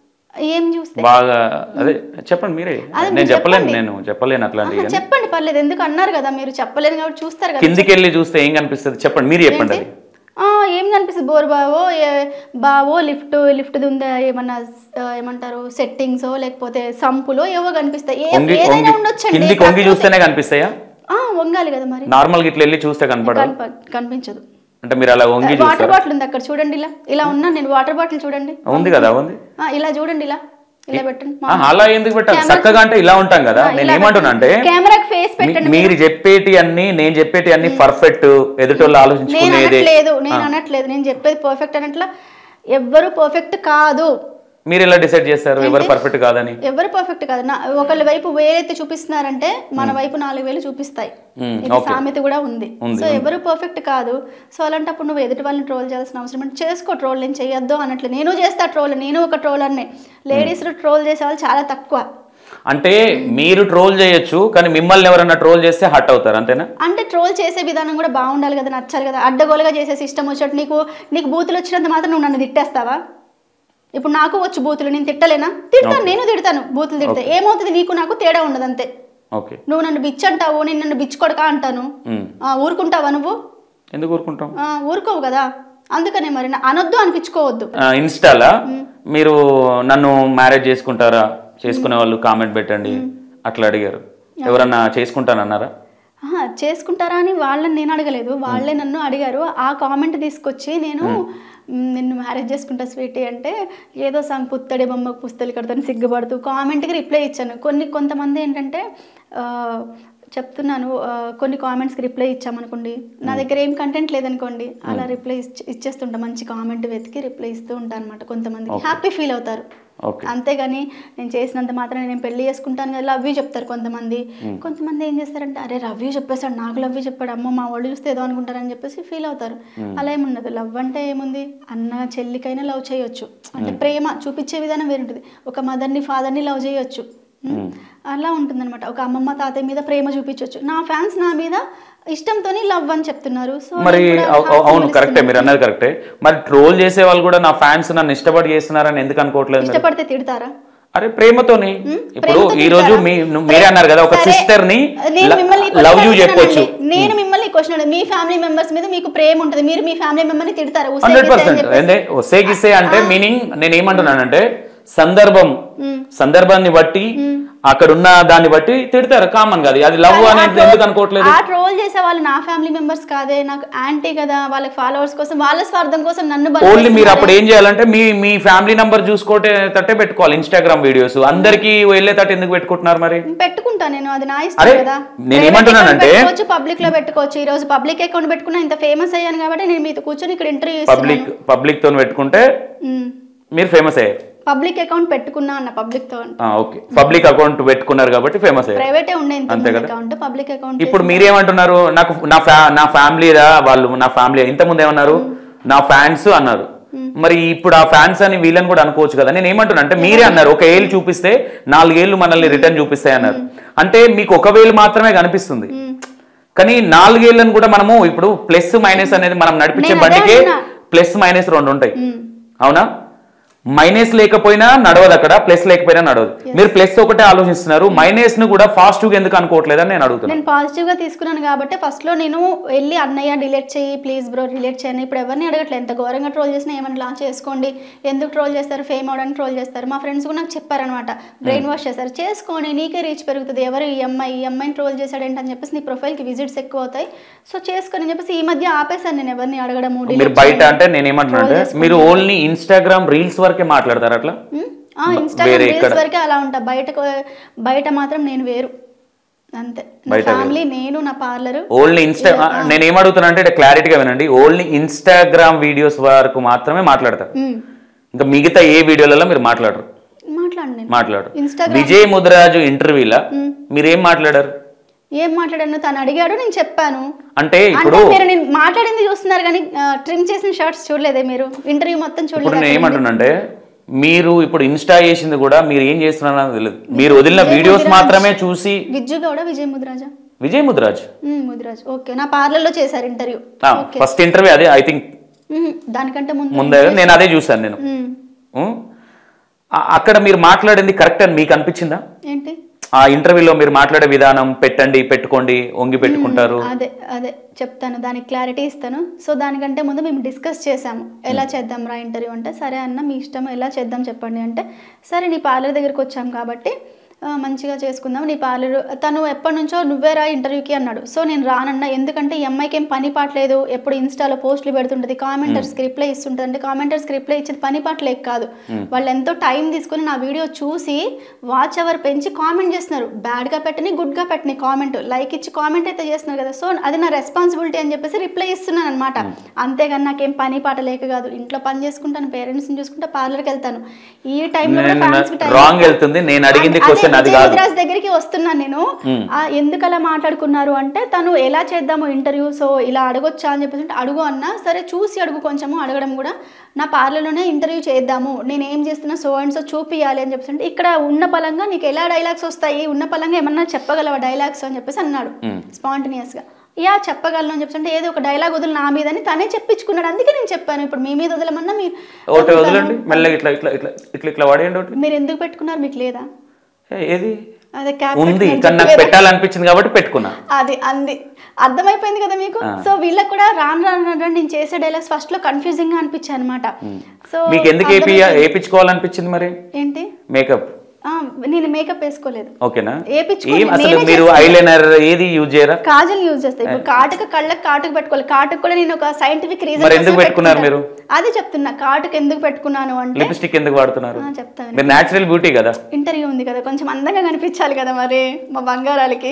ఏం చూస్తే బాగా అదే చెప్పండి మీరే అదే నేను మీరు చెప్పలేను చెప్పండి. నేను చెప్పలేను అట్లాంటివి ఆహా, కానీ చెప్పండి పర్లేదు ఎందుకు అన్నారు కదా మీరు చెప్పలేరు కాబట్టి చూస్తారు కదా కిందికి వెళ్ళి చూస్తే ఏం కనిపిస్తుంది చెప్పండి మీరు చెప్పండి అది ఆ, ఏం కనిపిస్తుంది బోర్ బావో ఏ- బావో లిఫ్ట్ లిఫ్ట్ ఉందా ఏమన్నా ఆ, ఏమంటారు సెట్టింగ్స్ లేకపోతే సంపులో ఏవో కనిపిస్తాయి ఏ- కొంగి ఏదైనా కొంగి ఉండొచ్చండి కింది కొంగి చూస్తేనే కనిపిస్తాయా ఆ, వంగాలి కదా మరి నార్మల్గా ఇట్లా వెళ్ళి చూస్తే కనపడదు కనప- కనిపించదు అంటే మీరు అలా వంగి వాటర్ చూస్తారా బాటిల్ ఉంది అక్కడ చూడండి ఇలా ఇలా ఉన్నా నేను వాటర్ బాటిల్ చూడండి ఉంది కదా ఉంది ఆ, ఇలా చూడండి ఇలా ఇలా పెట్టండి ఆ, అలా ఎందుకు పెట్టాలి చక్కగా అంటే ఇలా ఉంటాం కదా నేను ఏమంటున్నా అంటే కెమెరాకి ఫేస్ మీ- పెట్టండి మీరు చెప్పేటి అన్ని నేను చెప్పేటి అన్ని పర్ఫెక్ట్ ఎదుటోళ్ళు నేను ఆలోచించుకునేదే అనట్లేదు నేను అనట్లేదు నేను చెప్పేది పర్ఫెక్ట్ అనట్లా ఎవ్వరు పర్ఫెక్ట్ కాదు మీరు ఎలా డిసైడ్ చేస్తారు ఎవరు పర్ఫెక్ట్ కాదని ఎవరు పర్ఫెక్ట్ కాదు నా ఒకళ్ళ వైపు వేలైతే చూపిస్తున్నారంటే మన వైపు నాలుగు వేలు చూపిస్తాయి మ్మ్, ఇది ఓకే. సామెత కూడా ఉంది ఉంది, సో ఎవరు పర్ఫెక్ట్ కాదు సో అలాంటప్పుడు నువ్వు ఎదుటి వాళ్ళని ట్రోల్ చేయాల్సిన అవసరం అంటే చేసుకో ట్రోల్ నేను చేయొద్దు అనట్లు నేను చేస్తా ట్రోల్ నేను ఒక ట్రోలర్నే లేడీస్ ట్రోల్ చేసే వాళ్ళు చాలా తక్కువ అంటే మీరు ట్రోల్ చేయొచ్చు కానీ మిమ్మల్ని ఎవరైనా ట్రోల్ చేస్తే హట్ అవుతారు అంతేనా అంటే ట్రోల్ చేసే విధానం కూడా బాగుండాలి కదా నచ్చాలి కదా అడ్డగోలుగా చేసే సిస్టమ్ వచ్చినట్టు నీకు నీకు బూతులు వచ్చినంత మాత్రం నువ్వు నన్ను తిట్టేస్తావా ఇప్పుడు నాకు వచ్చు బూతులు నేను తిట్టలేనా తిడతాను నేను తిడతాను బూతులు తిడితే ఏమవుతుంది నీకు నాకు తేడా ఉండదు అంతే ఓకే నువ్వు నన్ను బిచ్ అంటావు నేను నన్ను బిచ్ కొడక అంటాను మ్మ్. ఆ, ఊరుకుంటావా నువ్వు ఎందుకు ఊరుకుంటాం ఆ, ఊరుకోవు కదా అందుకనే మరి నా- అనొద్దు అనిపించుకోవద్దు ఆ, ఇన్స్టాలా మీరు నన్ను మ్యారేజ్ చేసుకుంటారా చేసుకునే వాళ్ళు కామెంట్ పెట్టండి అట్లా అడిగారు ఎవరన్నా చేసుకుంటానన్నారా ఆహా, చేసుకుంటారా అని వాళ్ళని నేను అడగలేదు వాళ్ళే నన్ను అడిగారు ఆ కామెంట్ తీసుకొచ్చి నేను "మ్, నిన్ను మ్యారేజ్ చేసుకుంటా స్వీటీ అంటే ఏదో సాంగ్ పుత్తడి బొమ్మకు పుస్తలు కడతాను సిగ్గుపడుతూ కామెంట్కి రిప్లై ఇచ్చాను కొన్ని కొంతమంది ఏంటంటే ఆ, చెప్తున్నాను ఆ, కొన్ని కామెంట్స్కి రిప్లై ఇచ్చామనుకోండి నా దగ్గర ఏం కంటెంట్ లేదనుకోండి అలా రిప్లై ఇచ్చేస్తుంటా మంచి కామెంట్ వెతికి రిప్లై ఇస్తూ ఉంటాను అనమాట కొంతమంది హ్యాపీ ఫీల్ అవుతారు ఓకే అంతేగాని నేను చేసినంత మాత్రం నేను పెళ్లి చేసుకుంటాను కదా లవ్ యూ చెప్తారు కొంతమంది కొంతమంది ఏం చేస్తారంటే అరే లవ్ యూ చెప్పేసాడు నాకు లవ్ యూ చెప్పాడు అమ్మ మా వాళ్ళు చూస్తే ఏదో అనుకుంటారని చెప్పేసి ఫీల్ అవుతారు అలా ఏముండదు లవ్ అంటే ఏముంది అన్న చెల్లికైనా లవ్ చేయొచ్చు అంటే ప్రేమ చూపించే విధానం వేరుంటుంది ఒక మదర్ని ఫాదర్ని లవ్ చేయొచ్చు ఉమ్. అలా ఉంటుందన్నమాట ఒక అమ్మమ్మ తాతయ్య మీద ప్రేమ చూపించవచ్చు నా ఫ్యాన్స్ నా మీద ఇష్టంతోని లవ్ అని చెప్తున్నారు సో మరి నేను కూడా అవు- అవు- అవును heart కరెక్టే మీరు అన్నది కరెక్టే మరి ట్రోల్ చేసే వాళ్ళు కూడా నా ఫ్యాన్స్ నన్ను ఇష్టపడి చేస్తున్నారని ఎందుకు అనుకోవట్లేదు మీరు? ఇష్టపడితే తిడతారా అరే ప్రేమతోని ఇప్పుడు ప్రేమతో ఈ రోజు తిడతారా? మీ నువ్వు- మీరే అన్నారు కదా ఒక సరే, సిస్టర్ ని నేను మిమ్మల్ని ఈ లవ్ question యూ చెప్పొచ్చు అడుగుతున్నానండి. నేను మిమ్మల్ని క్వశ్చన్ మీ ఫ్యామిలీ మెంబర్స్ మీద మీకు ప్రేమ ఉంటుంది మీరు మీ ఫ్యామిలీ మెంబర్ ని తిడతారు ఉసే హండ్రెడ్ గిసే అని పర్సెంట్ చెప్పేసి. అంటే ఒసేగిసే అంటే మీనింగ్ నేను ఏమంటున్నానంటే సందర్భం సందర్భాన్ని బట్టి అక్కడ ఉన్న దాన్ని బట్టి తిడతారు కామన్ కాదు అది లవ్ ఆ అనేది troll- ఎందుకు అనుకోవట్లేదు ఆ ట్రోల్ చేసే వాళ్ళు నా ఫ్యామిలీ మెంబర్స్ కాదే నాకు యాంటీ కదా వాళ్ళ ఫాలోవర్స్ కోసం వాళ్ళ స్వార్థం కోసం నన్ను ఓన్లీ మీరు బలిస్తున్నారే. అప్పుడు ఏం చేయాలంటే మీ మీ ఫ్యామిలీ నంబర్ చూసుకోటే తట్టే పెట్టుకోవాలి ఇన్స్టాగ్రామ్ వీడియోస్ అందరికి వెళ్ళే తట్టు ఎందుకు పెట్టుకుంటున్నారు మరి పెట్టుకుంటా నేను అది నా అరే, ఇష్టం కదా నేను ఏమంటున్నానంటే- పెట్టుకోవచ్చు పబ్లిక్ లో పెట్టుకోవచ్చు ఈ రోజు పబ్లిక్ అకౌంట్ పెట్టుకున్నా ఇంత ఫేమస్ అయ్యాను కాబట్టి నేను మీతో కూర్చొని ఇక్కడ ఇంటర్వ్యూ పబ్లిక్ పబ్లిక్ తో పెట్టుకుంటే మీరు ఫేమస్ అయ్యారు పబ్లిక్ అకౌంట్ పెట్టుకున్నా అన్న పబ్లిక్ తో ఓకే పబ్లిక్ అకౌంట్ పెట్టుకున్నారు కాబట్టి ఫేమస్ అయ్యారు ప్రైవేటే ఉండే ఇంత అంతే కదా? అకౌంట్ పబ్లిక్ అకౌంట్ ఇప్పుడు మీరేమంటున్నారు నాకు నా ఫ్యా నా ఫ్యామిలీదా వాళ్ళు నా ఫ్యామిలీ ఇంతకుముందు ఏమన్నారు నా ఫ్యాన్స్ అన్నారు మరి ఇప్పుడు ఆ ఫ్యాన్స్ అని వీళ్ళని కూడా అనుకోవచ్చు కదా నేను ఏమంటున్నా అంటే మీరే అన్నారు ఒక ఏళ్ళు చూపిస్తే నాలుగేళ్లు మనల్ని రిటర్న్ చూపిస్తాయి అన్నారు అంటే మీకు ఒక వేలు మాత్రమే కనిపిస్తుంది కానీ నాలుగేళ్లను కూడా మనము ఇప్పుడు ప్లస్ మైనస్ అనేది మనం నడిపించే నేను అదే బండికి అంటున్నా. ప్లస్ మైనస్ రెండు ఉంటాయి మ్మ్. అవునా మైనస్ లేకపోయినా నడవదు అక్కడ ప్లస్ లేకపోయినా నడవదు మీరు ప్లస్ ఒకటే ఆలోచిస్తున్నారు మైనస్ ను కూడా ఫాస్ట్ గా ఎందుకు అనుకోవట్లేదని నేను అడుగుతున్నాను నేను పాజిటివ్ గా తీసుకున్నాను కాబట్టి ఫస్ట్ లో నేను వెళ్ళి అన్నయ్య డిలీట్ చేయి ప్లీజ్ బ్రో డిలీట్ చేయను ఇప్పుడు ఎవరిని అడగట్లేదు ఎంత ఘోరంగా ట్రోల్ చేసినా ఏమైనా లాంచ్ చేసుకోండి ఎందుకు ట్రోల్ చేస్తారు ఫేమ్ అవడానికి ట్రోల్ చేస్తారు మా ఫ్రెండ్స్ కూడా నాకు చెప్పారనమాట బ్రెయిన్ వాష్ చేస్తారు చేసుకొని నీకే రీచ్ పెరుగుతుంది ఎవరు ఈ అమ్మాయి ఈ అమ్మాయిని ట్రోల్ చేశాడు ఏంటని చెప్పేసి నీ ప్రొఫైల్ కి విజిట్స్ ఎక్కువ అవుతాయి సో చేసుకొని అని చెప్పేసి ఈ మధ్య ఆపేశాను నేను ఎవరిని అడగడము మీరు delete బయట చేయను. అంటే నేను ఏమంటున్నా అంటే Troll చేసుకుంటూ. మీరు ఓన్లీ ఇన్స్టాగ్రామ్ రీల్స్ వరకే మాట్లాడతారు అట్లా ఉమ్, ఆ బ- ఇన్స్టాగ్రామ్ వేరే రీల్స్ ఎక్కడ? వరకే అలా ఉంటా బయటకు బయట మాత్రం నేను వేరు అంతే నా బయట వేరు. ఫ్యామిలీ నేను నా పార్లర్ ఓన్లీ ఇన్స్టా నేను ఏమడుగుతున్నా అంటే క్లారిటీగా వినండి ఓన్లీ ఇన్స్టాగ్రామ్ వీడియోస్ వరకు మాత్రమే మాట్లాడతారు ఇంకా మిగతా ఏ వీడియోలలో మీరు మాట్లాడరు మాట్లాడు నేను మాట్లాడు ఇన్స్టాగ్రామ్ విజయ్ ముద్రరాజు ఇంటర్వ్యూలో మీరేం మాట్లాడారు ఏం మాట్లాడాను తను అడిగాడు నేను చెప్పాను అంటే అంటే ఇప్పుడు మీరు నేను మాట్లాడింది చూస్తున్నారు కానీ ట్రిమ్ చేసిన షార్ట్స్ చూడలేదే మీరు ఇంటర్వ్యూ మొత్తం ఇప్పుడు చూడలేదు నేను ఏమంటున్నానంటే మీరు ఇప్పుడు ఇన్స్టా చేసింది కూడా మీరు ఏం చేస్తున్నారో తెలియదు మీరు వదిలిన విజయ్ వీడియోస్ ముదిరాజ్. మాత్రమే చూసి విజ్జు గౌడ విజయ్ ముద్రాజా విజయ్ ముద్రాజ్ ఉమ్, ముదిరాజ్ ఓకే నా పార్లర్ లో చేశారు ఇంటర్వ్యూ ఓకే ఫస్ట్ ఇంటర్వ్యూ అదే ఐ థింక్ ఉమ్, దానికంటే ముందు ముందే నేను అదే చూశాను నేను ఉమ్, ఉం? ఆ- అక్కడ మీరు మాట్లాడింది కరెక్ట్ అని మీకు అనిపించిందా ఏంటి ఆ ఇంటర్వ్యూలో మీరు మాట్లాడే విధానం పెట్టండి పెట్టుకోండి వంగి పెట్టుకుంటారు అదే అదే చెప్తాను దానికి క్లారిటీ ఇస్తాను సో దానికంటే ముందు మేము డిస్కస్ చేసాము ఎలా చేద్దాం రా ఇంటర్వ్యూ అంటే సరే అన్న మీ ఇష్టం ఎలా చేద్దాం చెప్పండి అంటే సరే నీ పార్లర్ దగ్గరికి వచ్చాం కాబట్టి ఆ, మంచిగా చేసుకుందాం నీ పార్లర్ తను ఎప్పటి నుంచో నువ్వే రా ఇంటర్వ్యూకి అన్నాడు సో నేను రానన్నా ఎందుకంటే ఈ అమ్మాయికి ఏం పని పాటలేదు ఎప్పుడు ఇన్స్టాలో పోస్టులు పెడుతుంటుంది కామెంటర్స్ రిప్లై ఇస్తుంటుంది అంటే కామెంటర్స్ రిప్లై ఇచ్చేది పని పాటలేక కాదు వాళ్ళు ఎంతో టైం తీసుకొని నా వీడియో చూసి వాచ్ అవర్ పెంచి కామెంట్ చేస్తున్నారు బ్యాడ్గా పెట్టని గుడ్గా పెట్టని కామెంట్ లైక్ ఇచ్చి కామెంట్ అయితే చేస్తున్నారు కదా సో అది నా రెస్పాన్సిబిలిటీ అని చెప్పేసి రిప్లై ఇస్తున్నాను అనమాట అంతేగాని నాకేం పని పాట లేక కాదు ఇంట్లో పని చేసుకుంటాను పేరెంట్స్ని చూసుకుంటే పార్లర్కి వెళ్తాను ఈ టైంలో కూడా ఫ్యాన్స్కి టైం రాంగ్ వెళ్తుంది నేను అడిగింది అదే క్వశ్చన్ అది విజయ్ కాదు ముదిరాజ్ దగ్గరికి వస్తున్నాను నేను ఆ, ఎందుకు అలా మాట్లాడుకున్నారు అంటే తను ఎలా చేద్దాము ఇంటర్వ్యూ సో ఇలా అడగొచ్చా అని చెప్పేసి అంటే అడుగు అన్నా సరే చూసి అడుగు కొంచెము అడగడం కూడా నా పార్లర్లోనే ఇంటర్వ్యూ చేద్దాము నేను ఏం చేస్తున్నా సో అండ్ సో చూపియాలి అని చెప్పేసి అంటే ఇక్కడ ఉన్న పలంగా నీకు ఎలా డైలాగ్స్ వస్తాయి ఉన్న పలంగా ఏమన్నా చెప్పగలవా డైలాగ్స్ అని చెప్పేసి అన్నాడు స్పాంటనియస్గా యా చెప్పగలను అని చెప్పేసి అంటే ఏదో ఒక డైలాగ్ వదులు నా మీదని తనే చెప్పించుకున్నాడు అందుకే నేను చెప్పాను ఇప్పుడు మీ మీద వదలమన్నా మీరు ఒకటి వదలండి మెల్లగా ఇట్లా ఇట్లా ఇట్లా ఇట్లా ఇట్లా వాడేయండి ఒకటి మీరు ఎందుకు పెట్టుకున్నారు మీకు లేదా ఏ, ఏది అదే క్యాప్ ఉంది పెట్టుకున్నారు, కానీ నాకు జుట్టు మీద. పెట్టాలనిపించింది కాబట్టి పెట్టుకున్నా అది అంది అర్థమైపోయింది కదా మీకు సో వీళ్ళకి కూడా రాను రాను రాను రాను నేను చేసే డైలాగ్స్ ఫస్ట్ లో కన్ఫ్యూజింగ్ గా అనిపించాయి అనమాట సో మీకు ఎందుకు ఏపీ వేయించుకోవాలనిపించింది మరి ఏంటి మేకప్ ఆ, నేను మేకప్ వేసుకోలేదు ఓకేనా వేపించుకోలేదు, ఏం అసలు నేనే మీరు చేసుకున్నా. ఐలైనర్ ఏది యూజ్ చేయరా కాజల్ యూజ్ చేస్తాయి ఇప్పుడు కాటుక కళ్ళకి కాటుక పెట్టుకోవాలి కాటుక కూడా నేను ఒక సైంటిఫిక్ రీజన్ మరి ఎందుకు పెట్టుకున్నారు మీరు? అది చెప్తున్నా కాటుక ఎందుకు పెట్టుకున్నాను అంటే లిప్స్టిక్ ఎందుకు వాడుతున్నారు ఆ, చెప్తాను మీరు న్యాచురల్ బ్యూటీ కదా ఇంటర్వ్యూ ఉంది కదా కొంచెం అందంగా కనిపించాలి కదా మరి మా బంగారాలకి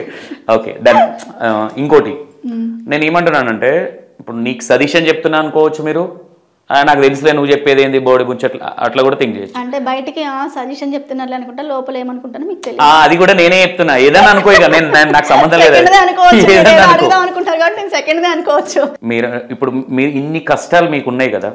ఓకే డన్ ఇంకోటి నేను ఏమంటున్నానంటే ఇప్పుడు నీకు సజెషన్ చెప్తున్నా అనుకోవచ్చు మీరు ఆ, నాకు తెలుసులే నువ్వు చెప్పేది ఏంది బోడి గురించి అట్లా అట్లా కూడా థింక్ చేయొచ్చు అంటే బయటికి సజెషన్ చెప్తున్నారు అనుకుంటా లోపల ఏమనుకుంటానో మీకు తెలియదు ఆ, అది కూడా నేనే చెప్తున్నా ఏదైనా అనుకో ఇక నేను నేను- నాకు సంబంధం లేదు సెకండ్ దే అనుకోవచ్చు మీరు ఏదైనా ఏదో అనుకో. అడుగుదాం అనుకుంటారు కాబట్టి నేను సెకండ్ దే అనుకోవచ్చు మీరు ఇప్పుడు మీరు ఇన్ని కష్టాలు మీకు ఉన్నాయి కదా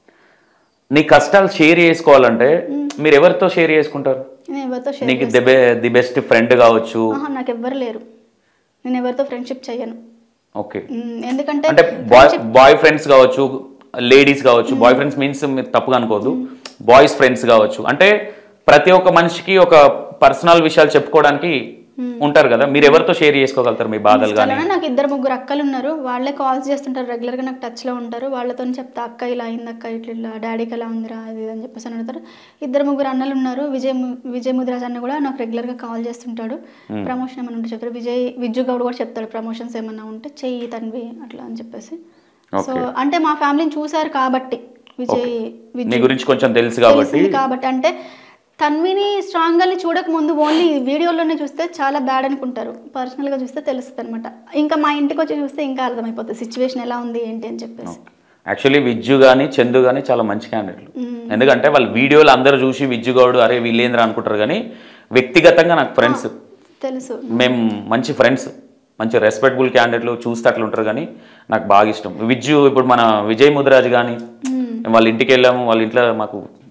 నీ కష్టాలు షేర్ చేసుకోవాలంటే మీరు ఎవరితో షేర్ చేసుకుంటారు నేను ఎవరితో షేర్ నీకు ది బె ది బెస్ట్ ఫ్రెండ్ కావచ్చు ఆహా, నాకు ఎవ్వరు లేరు నేను ఎవరితో ఫ్రెండ్షిప్ చేయను ఓకే మ్, ఎందుకంటే అంటే బాయ్ బాయ్ ఫ్రెండ్స్ కావచ్చు లేడీస్ కావచ్చు బాయ్ ఫ్రెండ్స్ మీన్స్ మీరు తప్పుగా అనుకోవద్దు బాయ్స్ ఫ్రెండ్స్ కావచ్చు అంటే ప్రతి ఒక్క మనిషికి ఒక పర్సనల్ విషయాలు చెప్పుకోవడానికి ఉంటారు కదా మీరు ఎవరితో షేర్ చేసుకోగలుగుతారు మీ బాధలు కానీ ఇన్స్టాలోనే నాకు ఇద్దరు ముగ్గురు అక్కలు ఉన్నారు వాళ్ళే కాల్స్ చేస్తుంటారు రెగ్యులర్గా నాకు టచ్లో ఉంటారు వాళ్ళతో చెప్తా అక్క ఇలా అయింది అక్క ఇట్లా ఇట్లా డాడీకి ఎలా ఉందిరా అది ఇది అని చెప్పేసి అని అడుగుతారు ఇద్దరు ముగ్గురు అన్నలు ఉన్నారు విజయ్ ము- విజయ్ ముద్రాజ్ అన్న కూడా నాకు రెగ్యులర్గా కాల్ చేస్తుంటాడు ప్రమోషన్ ఏమైనా ఉంటే చెప్తారు విజయ్ విజ్జు గౌడ్ కూడా చెప్తాడు ప్రమోషన్స్ ఏమన్నా ఉంటే చెయ్యి తన్వి అట్లా అని చెప్పేసి సో అంటే మా ఫ్యామిలీని చూశారు కాబట్టి విజయ్ నీ విజ్జు గురించి కొంచెం తెలుసు కాబట్టి తెలిసింది కాబట్టి అంటే తన్విని స్ట్రాంగ్ గా చూడక ముందు ఓన్లీ వీడియోలోనే చూస్తే చాలా బ్యాడ్ అనుకుంటారు పర్సనల్ గా చూస్తే తెలుస్తుంది అనమాట ఇంకా మా ఇంటికి వచ్చి చూస్తే ఇంకా అర్థమైపోతుంది సిచ్యువేషన్ ఎలా ఉంది ఏంటి అని చెప్పేసి యాక్చువల్లీ విజ్జు కానీ చందు కానీ చాలా మంచి క్యాండిడేట్లు ఎందుకంటే వాళ్ళ వీడియోలు అందరూ చూసి విజ్జు గౌడ్ అరే వీళ్ళేంద్ర అనుకుంటారు కానీ వ్యక్తిగతంగా నాకు ఫ్రెండ్స్ తెలుసు మేము మంచి ఫ్రెండ్స్ మంచి రెస్పెక్టబుల్ క్యాండిడేట్లు చూస్తే అట్లా ఉంటారు కానీ నాకు బాగా ఇష్టం విజ్జు ఇప్పుడు మన విజయ్ ముదిరాజ్ కానీ వాళ్ళ ఇంటికి వెళ్ళాము వాళ్ళ ఇంట్లో మాకు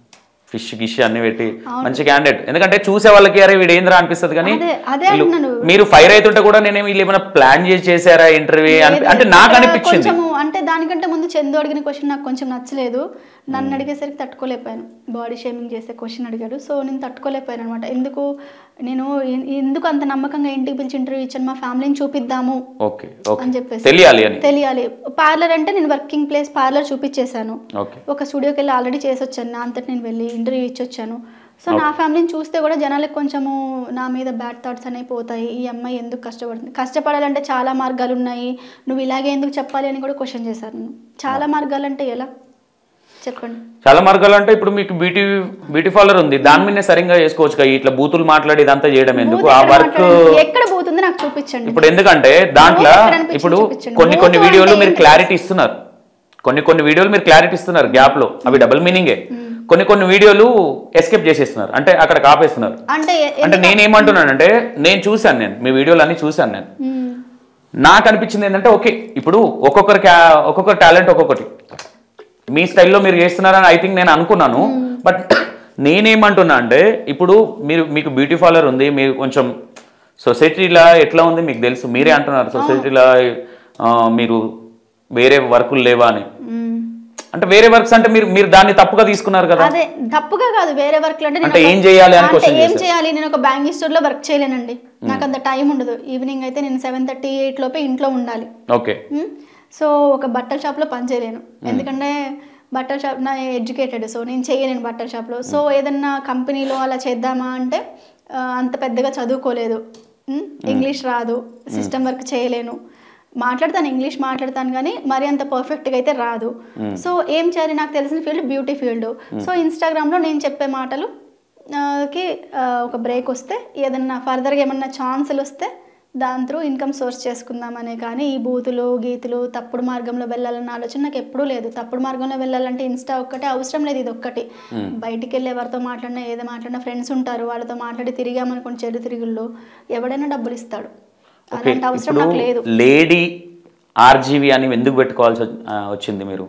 ఫిష్ గిష్ అన్ని పెట్టి మంచి క్యాండిడేట్ ఎందుకంటే చూసే వాళ్ళకి అరే వీడు ఏంద్రా అనిపిస్తుంది కానీ అదే అదే వీళ్ళు- అంటున్నాను మీరు ఫైర్ అవుతుంటే కూడా నేనేమి వీళ్ళు ఏమైనా ప్లాన్ చేసి చేశారా ఇంటర్వ్యూ లేదు, అంటే నాకు ఇక్కడ అనిపించింది కొంచెము అంటే దానికంటే ముందు చందు అడిగిన క్వశ్చన్ నాకు కొంచెం నచ్చలేదు నన్ను అడిగేసరికి తట్టుకోలేకపోయాను బాడీ షేమింగ్ చేసే క్వశ్చన్ అడిగాడు సో నేను తట్టుకోలేకపోయాను అనమాట ఎందుకు నేను ఎ- ఎందుకు అంత నమ్మకంగా ఇంటికి పిలిచి ఇంటర్వ్యూ ఇచ్చాను మా ఫ్యామిలీని చూపిద్దాము ఓకే ఓకే అని చెప్పేసి తెలియాలి అని తెలియాలి పార్లర్ అంటే నేను వర్కింగ్ ప్లేస్ పార్లర్ చూపించేశాను ఓకే ఒక స్టూడియోకి వెళ్ళి ఆల్రెడీ చేసి వచ్చాను నా అంతటి నేను వెళ్ళి ఇంటర్వ్యూ ఇచ్చి వచ్చాను సో నా ఫ్యామిలీని చూస్తే కూడా జనాలకు కొంచెము నా మీద బ్యాడ్ థాట్స్ అనేవి పోతాయి ఈ అమ్మాయి ఎందుకు కష్టపడుతుంది కష్టపడాలంటే చాలా మార్గాలు ఉన్నాయి నువ్వు ఇలాగే ఎందుకు చెప్పాలి అని కూడా క్వశ్చన్ చేశారు నన్ను చాలా మార్గాలు అంటే ఎలా చెప్పండి చాలా మార్గాలు అంటే ఇప్పుడు మీకు బ్యూటీ బ్యూటీ పార్లర్ ఉంది దాని మీదనే సరిగ్గా చేసుకోవచ్చు కదా ఇట్లా బూతులు మాట్లాడి ఇదంతా చేయడం ఎందుకు బూత్ ఆ ఎక్కడ వర్క్ మాట్లాడండి? ఎక్కడ పోతుందో నాకు చూపించండి ఇప్పుడు ఎందుకంటే దాంట్లో బూత్ ఎక్కడ అనిపించింది ఇప్పుడు చూపించండి. కొన్ని కొన్ని బూత్ వీడియోలు అంటే మీరు ఏంటి? క్లారిటీ ఇస్తున్నారు కొన్ని కొన్ని వీడియోలు మీరు క్లారిటీ ఇస్తున్నారు గ్యాప్ లో అవి డబుల్ మీనింగే కొన్ని కొన్ని వీడియోలు ఎస్కేప్ చేసేస్తున్నారు అంటే అక్కడ కాపేస్తున్నారు అంటే ఎ- అంటే నేనేమంటున్నానంటే నేను చూశాను నేను మీ వీడియోలు అన్ని చూశాను నేను మ్మ్. నాకు అనిపించింది ఏంటంటే ఓకే ఇప్పుడు ఒక్కొక్కరి క్యా- ఒక్కొక్కరి టాలెంట్ ఒక్కొక్కటి మీ స్టైల్లో మీరు చేస్తున్నారని ఐ థింక్ నేను అనుకున్నాను బట్ నేనేమంటున్నా అంటే ఇప్పుడు మీరు మీకు బ్యూటీ పార్లర్ ఉంది మీరు కొంచెం సొసైటీలో ఎట్లా ఉంది మీకు తెలుసు మీరే అంటున్నారు సొసైటీలో మీరు వేరే వర్కులు లేవా అని మ్మ్. అంటే వేరే వర్క్స్ అంటే మీరు మీరు దాన్ని తప్పుగా తీసుకున్నారు కదా అదే తప్పుగా కాదు వేరే వర్క్ అంటే నేను అంటే ఒక- ఏం చేయాలి అని అంటే question ఏం చేశారు. చేయాలి నేను ఒక బ్యాంకింగ్ స్టోర్ లో వర్క్ చేయలేనండి నాకు అంత టైం ఉండదు ఈవినింగ్ అయితే నేను సెవెన్ థర్టీ ఎయిట్ లోపే ఇంట్లో ఉండాలి ఓకే మ్మ్. సో ఒక బట్టల షాప్లో పని చేయలేను ఎందుకంటే బట్టల షాప్ నా ఎడ్యుకేటెడ్ సో నేను చేయలేను బట్టల షాప్లో సో ఏదన్నా కంపెనీలో అలా చేద్దామా అంటే ఆ, అంత పెద్దగా చదువుకోలేదు మ్మ్. ఇంగ్లీష్ రాదు సిస్టమ్ వర్క్ చేయలేను మాట్లాడతాను ఇంగ్లీష్ మాట్లాడతాను కానీ మరి అంత పర్ఫెక్ట్గా అయితే రాదు సో ఏం చేయాలి నాకు తెలిసిన ఫీల్డ్ బ్యూటీ ఫీల్డ్ సో ఇన్స్టాగ్రామ్లో నేను చెప్పే మాటలు ఆ, కి ఆ, ఒక బ్రేక్ వస్తే ఏదన్నా ఫర్దర్గా ఏమన్నా ఛాన్సులు వస్తే దాని త్రూ ఇన్కమ్ సోర్స్ చేసుకుందామనే కానీ ఈ బూతులు గీతులు తప్పుడు మార్గంలో వెళ్ళాలన్న ఆలోచన నాకు ఎప్పుడూ లేదు తప్పుడు మార్గంలో వెళ్ళాలంటే ఇన్స్టా ఒక్కటే అవసరం లేదు ఇది ఒక్కటి బయటికి వెళ్ళి ఎవరితో మాట్లాడినా ఏదో మాట్లాడినా ఫ్రెండ్స్ ఉంటారు వాళ్ళతో మాట్లాడి తిరిగామనుకోండి చెడు తిరుగుళ్ళు ఎవడైనా డబ్బులు ఇస్తాడు ఓకే అలాంటి అవసరం ఇప్పుడు నాకు లేదు లేడీ ఆర్జీవి అని ఎందుకు పెట్టుకోవాల్సి వచ్చి- ఆ, వచ్చింది మీరు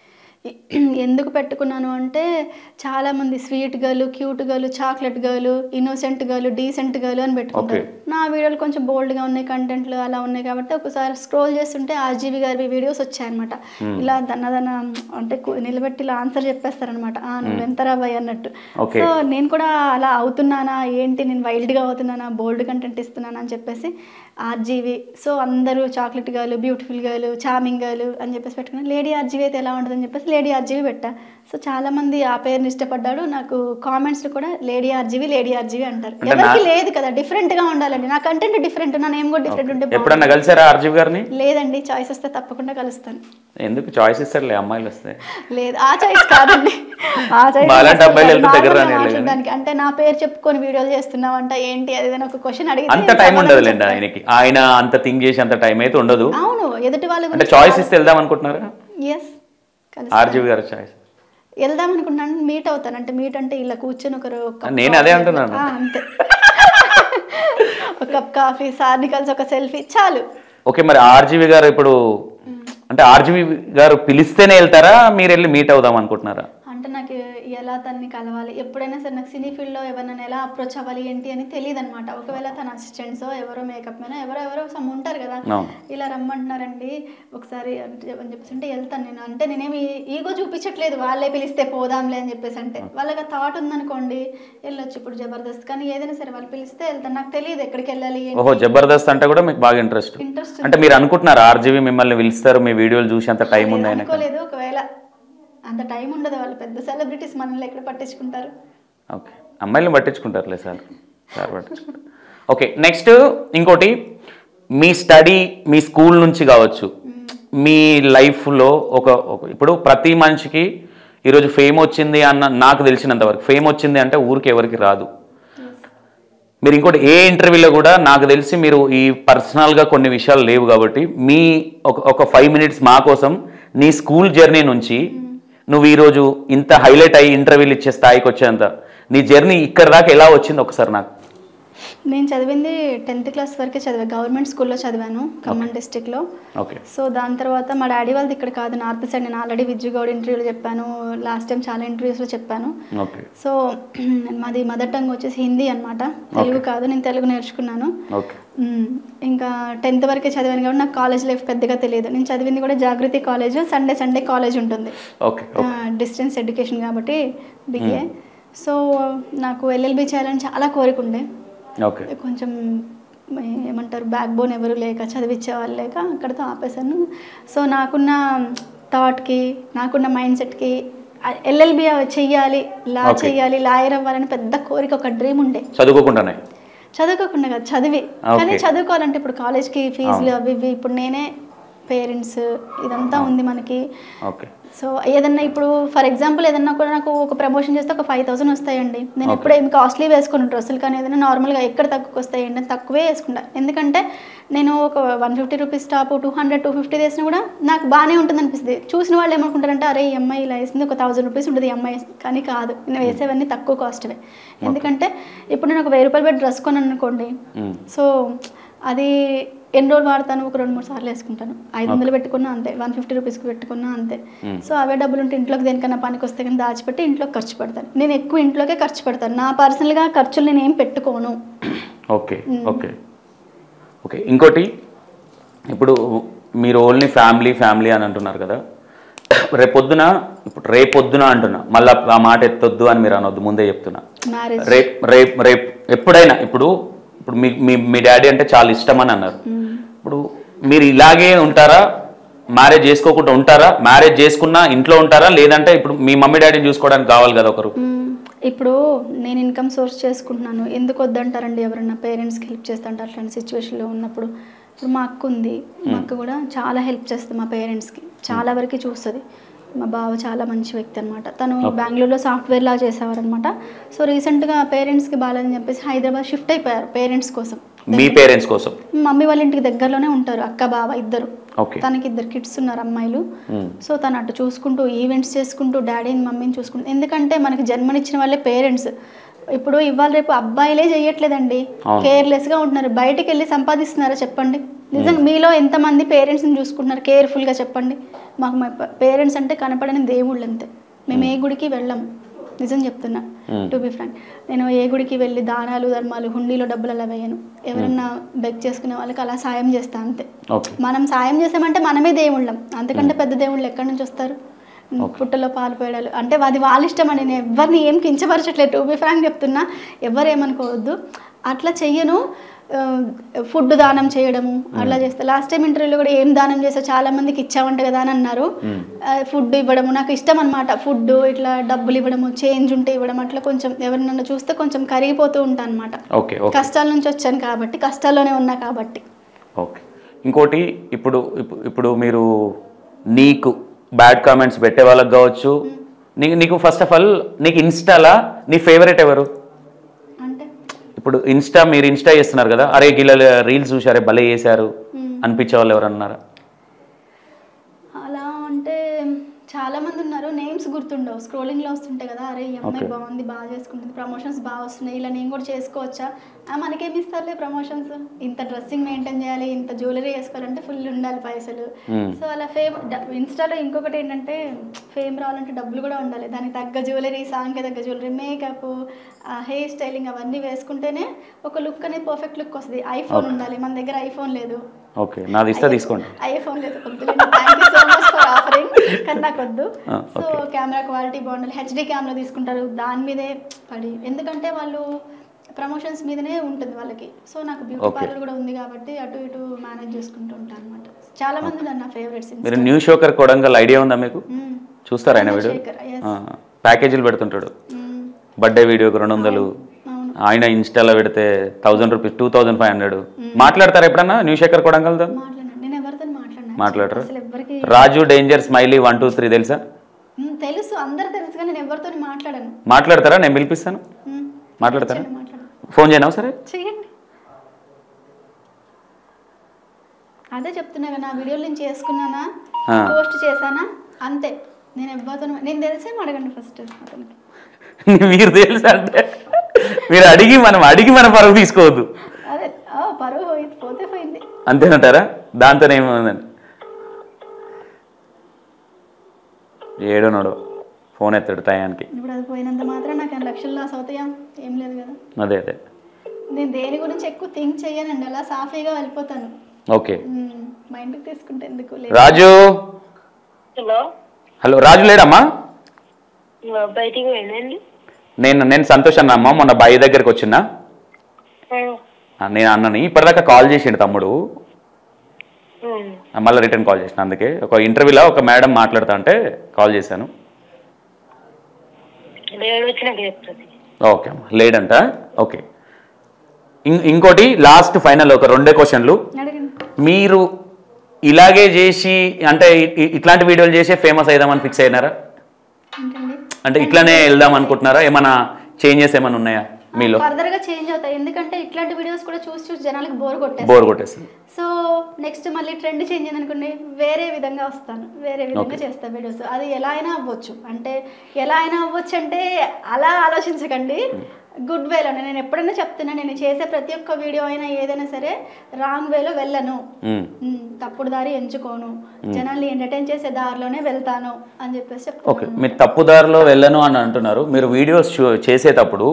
ఎందుకు పెట్టుకున్నాను అంటే చాలామంది sweet girl cute girl chocolate girl innocent girl decent girl అని పెట్టుకుంటారు నా వీడియోలు కొంచెం బోల్డ్గా ఉన్నాయి కంటెంట్లు అలా ఉన్నాయి కాబట్టి ఒకసారి స్క్రోల్ చేస్తుంటే ఆర్జీవి గారి వీడియోస్ వచ్చాయన్నమాట ఇలా దన్నదన్న అంటే కు- నిలబెట్టి ఇలా ఆన్సర్ చెప్పేస్తారనమాట నువ్వు ఎంతరా భయ్ అన్నట్టు Okay. సో నేను కూడా అలా అవుతున్నానా ఏంటి నేను వైల్డ్గా అవుతున్నానా బోల్డ్ కంటెంట్ ఇస్తున్నానా అని చెప్పేసి ఆర్జీవి సో అందరూ chocolate girl beautiful girl charming girl అని చెప్పేసి పెట్టుకున్నాను లేడీ ఆర్జీవి అయితే ఎలా ఉంటుందని చెప్పేసి లేడీ ఆర్జీవి పెట్టా సో చాలా మంది ఆ పేరుని ఇష్టపడ్డాడు నాకు కామెంట్స్ కూడా లేడీ ఆర్జీవి లేడీ ఆర్జీవి అంటారు అంటే ఎవరికి నా- లేదు కదా డిఫరెంట్ గా ఉండాలండి నా కంటెంట్ డిఫరెంట్ నా నేమ్ కూడా డిఫరెంట్ ఉంటే బాగుంటుంది. ఎప్పుడన్నా కలిసారా ఆర్జీవి గారిని లేదండి చాయిస్ వస్తే తప్పకుండా కలుస్తాను ఎందుకు చాయిస్ ఇస్తారులే అమ్మాయిలు వస్తే లేదు ఆ చాయిస్ కాదండి ఆ చాయిస్ మాలాంటి అబ్బాయిలు వెళ్తే దగ్గర నార్మల్గా రానివ్వలేదు. మాట్లాడడానికి అంటే నా పేరు చెప్పుకొని వీడియోలు చేస్తున్నావంట ఏంటి అది ఇది అని ఒక క్వశ్చన్ అడిగితే అంత నేను టైం సమాధానం ఉండదులేండి చెప్తాను. ఆయనకి ఆయన అంత థింక్ చేసి అంత టైం అయితే ఉండదు అవును ఎదుటి వాళ్ళ అంటే గురించి చాయిస్ ఇస్తే వెళ్దాం అనుకుంటున్నారా ఎస్ ఆర్జీవి గారు చాయిస్ వెళ్దాం అనుకుంటున్నాను మీట్ అవుతాను అంటే మీట్ అంటే ఇలా కూర్చొని ఒకరు ఒక cup నేను అదే coffee అంటున్నాను. ఆ, అంతే ఒక కప్ కాఫీ సార్ని కలిసి ఒక సెల్ఫీ చాలు ఓకే మరి ఆర్జీవి గారు ఇప్పుడు అంటే ఆర్జీవి గారు పిలిస్తేనే వెళ్తారా మీరు వెళ్ళి మీట్ అవుదాం అనుకుంటున్నారా అంటే నాకు ఎలా తనని కలవాలి ఎప్పుడైనా సరే నాకు సినీ ఫీల్డ్లో ఎవరినైనా ఎలా అప్రోచ్ అవ్వాలి ఏంటి అని తెలియదు అనమాట ఒకవేళ తన అసిస్టెంట్స్ ఎవరో మేకప్ మ్యాన్ ఎవరో ఎవరో సమ్ ఉంటారు కదా అవును. ఇలా రమ్మంటున్నారండి ఒకసారి అంటే అని చెప్పేసి అంటే వెళ్తాను నేను అంటే నేనేమి ఈగో చూపించట్లేదు వాళ్ళే పిలిస్తే పోదాంలే అని చెప్పేసి అంటే వాళ్ళకి థాట్ ఉందనుకోండి వెళ్ళొచ్చు ఇప్పుడు జబర్దస్త్ కానీ ఏదైనా సరే వాళ్ళు పిలిస్తే వెళ్తాను నాకు తెలియదు ఎక్కడికి వెళ్ళాలి ఏంటి ఓహో జబర్దస్త్ అంటే కూడా మీకు బాగా ఇంట్రెస్ట్ ఇంట్రెస్ట్ అంటే మీరు అనుకుంటున్నారా ఆర్జీవి మిమ్మల్ని పిలుస్తారు మీ వీడియోలు చూసి అంత టైం ఉంది ఆయన అనుకోలేదు ఒకవేళ అంత టైం ఉండదు వాళ్ళు పెద్ద సెలబ్రిటీస్ మనల్ని ఎక్కడ పట్టించుకుంటారు ఓకే అమ్మాయిలను పట్టించుకుంటారులే సార్ సార్ పట్టించుకుంటారు ఓకే నెక్స్ట్ ఇంకోటి మీ స్టడీ మీ స్కూల్ నుంచి కావచ్చు మీ లైఫ్లో ఒక ఒక- ఇప్పుడు ప్రతి మనిషికి ఈరోజు ఫేమ్ వచ్చింది అన్న నాకు తెలిసినంత వరకు ఫేమ్ వచ్చింది అంటే ఊరికి ఎవరికి రాదు మీరు ఇంకోటి ఏ ఇంటర్వ్యూలో కూడా నాకు తెలిసి మీరు ఈ పర్సనల్గా కొన్ని విషయాలు లేవు కాబట్టి మీ ఒక ఒక ఫైవ్ మినిట్స్ మా కోసం నీ స్కూల్ జర్నీ నుంచి నువ్వు ఈరోజు ఇంత హైలైట్ అయ్యి ఇంటర్వ్యూలు ఇచ్చే స్థాయికి వచ్చేంత నీ జర్నీ ఇక్కడ దాకా ఎలా వచ్చింది ఒకసారి నాకు నేను చదివింది టెన్త్ క్లాస్ వరకే చదివా గవర్నమెంట్ స్కూల్లో చదివాను ఖమ్మం డిస్టిక్లో ఓకే సో దాని తర్వాత మా డాడీ వాళ్ళది ఇక్కడ కాదు నార్త్ సైడ్ నేను ఆల్రెడీ విజ్జుగౌడ్ ఇంటర్వ్యూలో చెప్పాను లాస్ట్ టైం చాలా ఇంటర్వ్యూస్లో చెప్పాను ఓకే సో మాది మదర్ టంగ్ వచ్చేసి హిందీ అనమాట తెలుగు కాదు నేను తెలుగు నేర్చుకున్నాను ఓకే మ్మ్. ఇంకా టెన్త్ వరకే చదివాను కాబట్టి నాకు కాలేజ్ లైఫ్ పెద్దగా తెలియదు నేను చదివింది కూడా Jagruti college Sunday Sunday college ఉంటుంది ఓకే డిస్టెన్స్ ఎడ్యుకేషన్ కాబట్టి బిఏ సో నాకు ఎల్ఎల్బి చేయాలని చాలా కోరిక ఉండే ఓకే కొంచెం ఏ- ఏమంటారు బ్యాక్ బోన్ ఎవరు లేక చదివించే వాళ్ళు లేక అక్కడితో ఆపేశాను సో నాకున్న థాట్కి నాకున్న మైండ్ సెట్కి ఎల్ఎల్బి చెయ్యాలి లా Okay. చెయ్యాలి లాయర్ అవ్వాలని పెద్ద కోరిక ఒక డ్రీమ్ ఉండే చదువుకోకుండానే చదువుకోకుండా కాదు చదివి Okay. కానీ చదువుకోవాలంటే ఇప్పుడు కాలేజ్కి ఫీజులు అవి ఇవి ఇప్పుడు నేనే పేరెంట్స్ ఇదంతా ఉంది మనకి ఓకే సో ఏదన్నా ఇప్పుడు ఫర్ ఎగ్జాంపుల్ ఏదన్నా కూడా నాకు ఒక ప్రమోషన్ చేస్తే ఒక ఫైవ్ థౌసండ్ వస్తాయండి నేను Okay. ఎప్పుడు ఏం కాస్ట్లీ వేసుకుని డ్రెస్సులు కానీ ఏదైనా నార్మల్గా ఎక్కడ తక్కువ వస్తాయండి నేను తక్కువే వేసుకుంటా ఎందుకంటే నేను ఒక one fifty rupees top two hundred two fifty వేసినా కూడా నాకు బాగానే ఉంటుంది అనిపిస్తుంది చూసిన వాళ్ళు ఏమనుకుంటారంటే అరే ఈ అమ్మాయి ఇలా వేసింది ఒక థౌసండ్ రూపీస్ ఉంటుంది ఈ అమ్మాయి కానీ కాదు నేను వేసేవన్నీ తక్కువ కాస్ట్వే ఎందుకంటే ఇప్పుడు నేను ఒక వెయ్యి రూపాయలు పెట్టి డ్రెస్ కొన్నాను అనుకోండి మ్మ్. సో అది ఎన్ని రోజులు వాడతాను ఒక రెండు మూడు సార్లు వేసుకుంటాను ఐదు వందలు పెట్టుకున్నా అంతే వన్ ఫిఫ్టీ రూపీస్కి పెట్టుకున్నా అంతే Hmm. సో అవే డబ్బులు ఉంటే ఇంట్లోకి దేనికన్నా పనికి వస్తే కానీ దాచిపెట్టి ఇంట్లోకి ఖర్చు పెడతాను నేను ఎక్కువ ఇంట్లోకే ఖర్చు పెడతాను నా పర్సనల్గా ఖర్చులు నేను ఏం పెట్టుకోను ఓకే ఓకే ఓకే ఇంకోటి ఇప్పుడు మీరు ఓన్లీ ఫ్యామిలీ ఫ్యామిలీ అని అంటున్నారు కదా రేపొద్దున ఇప్పుడు రేపొద్దున అంటున్నా మళ్ళీ ఆ మాట ఎత్తొద్దు అని మీరు అనొద్దు ముందే చెప్తున్నా మ్యారేజ్ రేప్ రేప్ రేప్ ఎప్పుడైనా ఇప్పుడు ఇప్పుడు మీ మీ మీ డాడీ అంటే చాలా ఇష్టం అని అన్నారు ఇప్పుడు మీరు ఇలాగే ఉంటారా మ్యారేజ్ చేసుకోకుండా ఉంటారా మ్యారేజ్ చేసుకున్నా ఇంట్లో ఉంటారా లేదంటే ఇప్పుడు మీ మమ్మీ డాడీని చూసుకోవడానికి కావాలి కదా ఒకరు ఇప్పుడు నేను ఇన్కమ్ సోర్స్ చేసుకుంటున్నాను ఎందుకు వద్దంటారండి ఎవరన్నా పేరెంట్స్కి హెల్ప్ చేస్తుంటారు అట్లాంటి సిచ్యువేషన్లో ఉన్నప్పుడు ఇప్పుడు మా అక్క ఉంది మా అక్క కూడా చాలా హెల్ప్ చేస్తుంది మా పేరెంట్స్కి చాలా వరకు చూస్తుంది మా బావ చాలా మంచి వ్యక్తి అనమాట తను బెంగళూరులో సాఫ్ట్వేర్ లా చేసేవారు అనమాట సో రీసెంట్గా పేరెంట్స్కి బాగాలేదని చెప్పేసి హైదరాబాద్ షిఫ్ట్ అయిపోయారు పేరెంట్స్ కోసం మీ పేరెంట్స్ కోసం మమ్మీ వాళ్ళ ఇంటికి దగ్గరలోనే ఉంటారు అక్క బావ ఇద్దరు ఓకే తనకి ఇద్దరు కిడ్స్ ఉన్నారు అమ్మాయిలు మ్మ్. సో తను అటు చూసుకుంటూ ఈవెంట్స్ చేసుకుంటూ డాడీని మమ్మీని చూసుకుంటూ ఎందుకంటే మనకి జన్మనిచ్చిన వాళ్ళే పేరెంట్స్ ఇప్పుడు ఇవాళ రేపు అబ్బాయిలే చేయట్లేదండి అవును. కేర్లెస్గా ఉంటున్నారు బయటికి వెళ్ళి సంపాదిస్తున్నారా చెప్పండి నిజంగా మీలో ఎంతమంది పేరెంట్స్ని చూసుకుంటున్నారు కేర్ఫుల్గా చెప్పండి మాకు మా పేరెంట్స్ అంటే కనపడని దేవుళ్ళు అంతే మేము ఏ గుడికి వెళ్ళము నిజం చెప్తున్నా Hmm. టు బి ఫ్రాంక్ నేను ఏ గుడికి వెళ్ళి దానాలు ధర్మాలు హుండీలో డబ్బులు అలా వేయను ఎవరన్నా బెగ్ చేసుకునే వాళ్ళకి అలా సాయం చేస్తా అంతే ఓకే మనం సాయం చేసామంటే మనమే దేవుళ్ళం అంతకంటే పెద్ద దేవుళ్ళు ఎక్కడి నుంచి వస్తారు పుట్టలో పాలు పోయడాలు అంటే అది వాళ్ళ ఇష్టం అండి నేను ఎవరిని ఏం కించపరచట్లేదు టూ బీ ఫ్రాంక్ చెప్తున్నా ఎవరు ఏమనుకోవద్దు అట్లా చెయ్యను ఫుడ్ దానం చేయడము అట్లా చేస్తా లాస్ట్ టైం ఇంటర్వ్యూలో కూడా ఏం దానం చేస్తా చాలా మందికి ఇచ్చావంట కదా అని అన్నారు ఫుడ్ ఇవ్వడము నాకు ఇష్టం అనమాట ఫుడ్ ఇట్లా డబ్బులు ఇవ్వడము చేంజ్ ఉంటే ఇవ్వడం అట్లా కొంచెం ఎవరినన్నా చూస్తే కొంచెం కరిగిపోతూ ఉంటాను అనమాట ఓకే ఓకే కష్టాల నుంచి వచ్చాను కాబట్టి కష్టాల్లోనే ఉన్నా కాబట్టి ఓకే ఇంకోటి ఇప్పుడు ఇప్పు- ఇప్పుడు మీరు నీకు బ్యాడ్ కామెంట్స్ పెట్టే వాళ్ళకి కావచ్చు నీకు నీకు ఫస్ట్ ఆఫ్ ఆల్ నీకు ఇన్స్టాలా నీ ఫేవరెట్ ఎవరు అంటే ఇప్పుడు ఇన్స్టా మీరు ఇన్స్టా చేస్తున్నారు కదా అరే గిల్ల రీల్స్ చూసారే భలే చేశారు అనిపించే వాళ్ళు ఎవరు అన్నారా అలా అంటే చాలా మంది ఉన్నారు నేమ్స్ గుర్తుండవు స్క్రోలింగ్ లో వస్తుంటాయి కదా అరే ఈ అమ్మాయి Okay. బాగుంది బాగా చేసుకుంటుంది ప్రమోషన్స్ బాగా వస్తున్నాయి ఇలా నేను కూడా చేసుకోవచ్చా ఆ, మనకేమి ఇస్తారులే ప్రమోషన్స్ ఇంత డ్రెస్సింగ్ మెయింటైన్ చేయాలి ఇంత జ్యువెలరీ వేసుకోవాలంటే ఫుల్ ఉండాలి పైసలు Hmm. సో అలా ఫేమ్ ఇన్స్టాలో ఇంకొకటి ఏంటంటే ఫేమ్ రావాలంటే డబ్బులు కూడా ఉండాలి దానికి తగ్గ జ్యువెలరీ సాంగ్కి తగ్గ జ్యువెలరీ మేకప్ హెయిర్ స్టైలింగ్ అవన్నీ వేసుకుంటేనే ఒక లుక్ అనేది పర్ఫెక్ట్ లుక్ వస్తుంది ఐఫోన్ ఉండాలి మన దగ్గర ఐఫోన్ లేదు ఓకే నాది ఇస్తే తీసుకోండి ఐఫోన్ లేదు thank you so much for offering కానీ నాకు వద్దు Ah, సో కెమెరా క్వాలిటీ బాగుండాలి హెచ్డి కెమెరా తీసుకుంటారు దాని మీదే పడి ఎందుకంటే వాళ్ళు ప్రమోషన్స్ మీదనే ఉంటుంది వాళ్ళకి సో నాకు బ్యూటీ Okay. పార్లర్ కూడా ఉంది కాబట్టి అటు ఇటు మేనేజ్ చేసుకుంటూ ఉంటాను అనమాట చాలా మంది ఉన్నారు నా ఫేవరెట్స్ మీరు న్యూ షోకర్ కొడంగల్ ఐడియా ఉందా మీకు చూస్తారా ఆయన వీడియో చంద్రశేఖర్, yes. ప్యాకేజీలు పెడుతుంటాడు బర్త్డే వీడియోకి రెండు వందలు అవును ఆయన ఇన్స్టాలో పెడితే thousand rupees two thousand five hundred మాట్లాడతారా ఎప్పుడన్నా న్యూ శేఖర్ కొడంగల్తో మాట్లాడండి నేను ఎవరితో మాట్లాడినా మాట్లాడరు అసలు ఎవరికి Raju danger smiley one two three తెలుసా మ్, తెలుసు అందరు తెలుసు కానీ నేను ఎవరితో మాట్లాడాను మాట్లాడతారా నేను పిలిపిస్తాను మ్, మాట్లాడతారా చెప్పండి, మాట్లాడండి ఫోన్ చేయనా సరే చేయండి అదే చెప్తున్నా కదా నా వీడియోలు నేను చేసుకున్నానా ఆ. పోస్ట్ చేశానా అంతే నేను ఎవరితో నేను తెలిసేం అడగండి ఫస్ట్ అతనికి మీరు తెలుసా అంటే మీరు అడిగి మనం అడిగి మన పరువు తీసుకోవద్దు అదే ఆ, పరువు పోయింది పోతే పోయింది అంతేనంటారా దాంతో ఏముందండి ఏడోనాడు ఫోన్ ఎత్తాడు టయానికి ఇప్పుడు అది పోయినంత మాత్రం నాకు ఏం లక్షలు లాస్ అవుతాయా ఏం లేదు కదా అదే అదే నేను దేని గురించి ఎక్కువ థింక్ చేయనండి అలా సాఫీగా వెళ్ళిపోతాను ఓకే మ్మ్. మైండ్కి తీసుకుంటే ఎందుకు లేదు రాజు హలో హలో రాజు లేడమ్మా బయటికి వెళ్ళండి నేను నేను సంతోష్ అన్న అమ్మ మొన్న బాయి దగ్గరికి వచ్చిన నేను అన్నని ఇప్పటిదాకా కాల్ చేసిండు తమ్ముడు ఆ, మళ్ళీ రిటర్న్ కాల్ చేసిన అందుకే ఒక ఇంటర్వ్యూలో ఒక మేడం మాట్లాడుతా అంటే కాల్ చేశాను లేడు వచ్చినాక చెప్తుంది ఓకే అమ్మా లేడంట ఓకే ఇం- ఇంకోటి లాస్ట్ ఫైనల్ ఒక రెండే క్వశ్చన్లు అడగండి మీరు ఇలాగే చేసి అంటే ఇ- ఇ- ఇట్లాంటి వీడియోలు చేసే ఫేమస్ అయిదామని ఫిక్స్ అయినారా ఏంటండి అంటే ఇట్లానే వెళ్దాం అనుకుంటున్నారా ఏమైనా చేంజెస్ ఏమైనా ఉన్నాయా మీలో ఫర్దర్ గా చేంజ్ అవుతాయి ఎందుకంటే ఇట్లాంటి వీడియోస్ కూడా చూసి చూసి జనాలకు బోర్ కొట్టేస్తాయి బోర్ కొట్టేస్తుంది సో నెక్స్ట్ మళ్ళీ ట్రెండ్ చేంజ్ అయింది అనుకోండి వేరే విధంగా వస్తాను వేరే విధంగా చేస్తాను వీడియోస్ అది ఎలా అయినా అవ్వచ్చు అంటే ఎలా అయినా అవ్వచ్చు అంటే అలా ఆలోచించకండి గుడ్ వేలోనే నేను ఎప్పుడైనా చెప్తున్నా నేను చేసే ప్రతి ఒక్క వీడియో అయినా ఏదైనా సరే రాంగ్ వేలో వెళ్ళను మ్మ్. ఉమ్, తప్పుడు దారి ఎంచుకోను జనాల్ని ఎంటర్టైన్ చేసే దారిలోనే వెళ్తాను అని చెప్పేసి ఓకే చెప్తాను మీరు తప్పుదారిలో వెళ్ళను అని అంటున్నారు మీరు వీడియోస్ చూ- చేసేటప్పుడు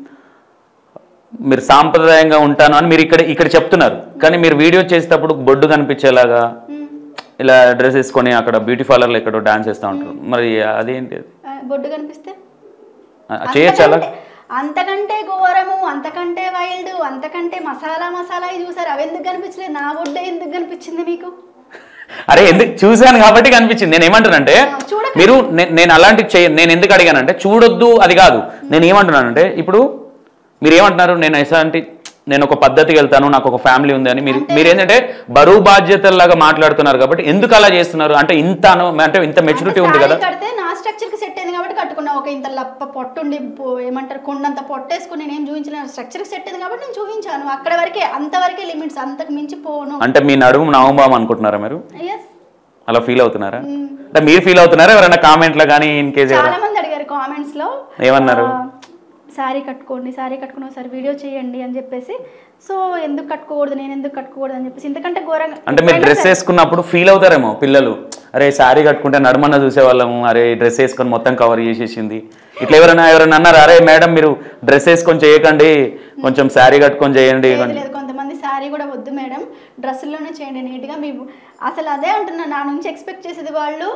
మీరు సాంప్రదాయంగా ఉంటాను అని మీరు ఇక్కడ ఇక్కడ చెప్తున్నారు కానీ మీరు వీడియో చేసేటప్పుడు బొడ్డు కనిపించేలాగా ఇలా డ్రెస్ వేసుకొని అక్కడ బ్యూటీ పార్లర్లో ఎక్కడో డాన్స్ చేస్తూ ఉంటారు మరి అదేంటి అది? ఆ, బొడ్డు కనిపిస్తే ఆ, చేయొచ్చు అలా అంతకంటే- అంతకంటే ఘోరము అంతకంటే వైల్డ్ అంతకంటే మసాలా మసాలా ఇవి చూసారు అవి ఎందుకు కనిపించలేదు నా బొడ్డే ఎందుకు కనిపించింది మీకు అరే ఎందుకు చూశాను కాబట్టి కనిపించింది నేను ఏమంటానంటే చూడకండి. మీరు నే- నేను అలాంటివి చేయ నేను ఎందుకు అడిగానంటే చూడొద్దు అది కాదు నేను ఏమంటున్నానంటే ఇప్పుడు మీరు ఏమంటున్నారు నేను ఎలాంటి నేను ఒక పద్ధతికి వెళ్తాను నాకు ఒక ఫ్యామిలీ ఉంది అని మీరు మీరు ఏంటంటే బరువు బాధ్యతల్లాగా మాట్లాడుతున్నారు కాబట్టి ఎందుకు అలా చేస్తున్నారు అంటే ఇంత అను- అంటే ఇంత మెచ్యూరిటీ ఉంది కదా శారీ కడితే నా స్ట్రక్చర్ కి సెట్ అయింది కాబట్టి కట్టుకున్నా ఒక ఇంత లప్ప పొట్టుండి బో- ఏమంటారు కొండంత పొట్టేసుకుని నేను ఏం చూపించలేను స్ట్రక్చర్ కి సెట్ అయింది కాబట్టి నేను చూపించాను అక్కడ వరకే అంతవరకే లిమిట్స్ అంతకు మించి పోను అంటే మీ నడుము నవంబాం అనుకుంటున్నారా మీరు ఎస్ అలా ఫీల్ అవుతున్నారా అంటే మీరు ఫీల్ అవుతున్నారా ఎవరైనా కామెంట్లో కానీ ఇన్ కేసు చాలా మంది అడిగారు కామెంట్స్ లో ఏమన్నారు? శారీ కట్టుకోండి శారీ కట్టుకుని ఒకసారి వీడియో చేయండి అని చెప్పేసి సో ఎందుకు కట్టుకోకూడదు నేను ఎందుకు కట్టుకోకూడదు అని చెప్పేసి ఇంతకంటే ఘోరంగా అంటే మీరు డ్రెస్ వేసుకున్నప్పుడు ఫీల్ అవుతారేమో పిల్లలు అరే శారీ కట్టుకుంటే నడుమన్న చూసేవాళ్ళము అరే డ్రెస్ వేసుకొని మొత్తం కవర్ చేసేసింది ఇట్లా ఎవరైనా ఎవరైనా అన్నారు అరే మేడం మీరు డ్రెస్ వేసుకొని చేయకండి కొంచెం శారీ కట్టుకొని చేయండి లేదు లేదు కొంతమంది శారీ కూడా వద్దు మేడం డ్రెస్సుల్లోనే చేయండి నీట్గా మీ అసలు అదే అంటున్నా నా నుంచి ఎక్స్పెక్ట్ చేసేది వాళ్ళు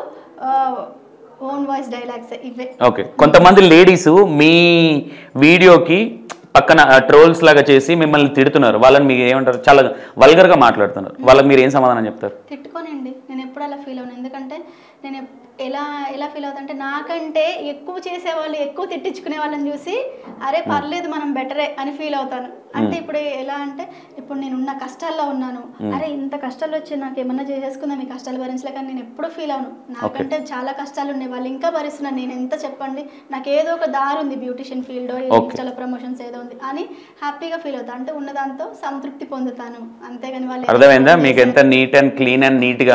ఓన్ వాయిస్ డైలాగ్స్ ఇవే ఓకే కొంతమంది లేడీస్ మీ వీడియోకి పక్కన ట్రోల్స్ లాగా చేసి మిమ్మల్ని తిడుతున్నారు వాళ్ళని మీకు ఏమంటారు చాలా వల్గర్గా మాట్లాడుతున్నారు వాళ్ళకి మీరు ఏం సమాధానం చెప్తారు తిట్టుకోనండి నేను ఎప్పుడు అలా ఫీల్ అవును ఎందుకంటే నేను ఎప్- ఎలా ఎలా ఫీల్ అవుతానంటే నాకంటే ఎక్కువ చేసేవాళ్ళు ఎక్కువ తిట్టించుకునే వాళ్ళని చూసి అరే పర్లేదు మనం బెటరే అని ఫీల్ అవుతాను అంటే ఇప్పుడు ఎలా అంటే ఇప్పుడు నేను ఉన్న కష్టాల్లో ఉన్నాను అరే ఇంత కష్టాలు వచ్చి నాకు ఏమన్నా చేసేసుకుందాం ఈ కష్టాలు భరించలేక అని నేను ఎప్పుడు ఫీల్ అవును నాకంటే చాలా కష్టాలు ఉన్నాయి వాళ్ళు ఇంకా భరిస్తున్నారు నేను ఎంత చెప్పండి నాకు ఏదో ఒక దారి ఉంది బ్యూటిషియన్ ఫీల్డ్ ఇన్స్టాలో ప్రమోషన్స్ ఏదో ఉంది అని హ్యాపీగా ఫీల్ అవుతాను అంటే ఉన్నదాంతో సంతృప్తి పొందుతాను అంతేగాని వాళ్ళు అర్థమైందా మీకు ఎంత నీట్ అండ్ క్లీన్ అండ్ నీట్గా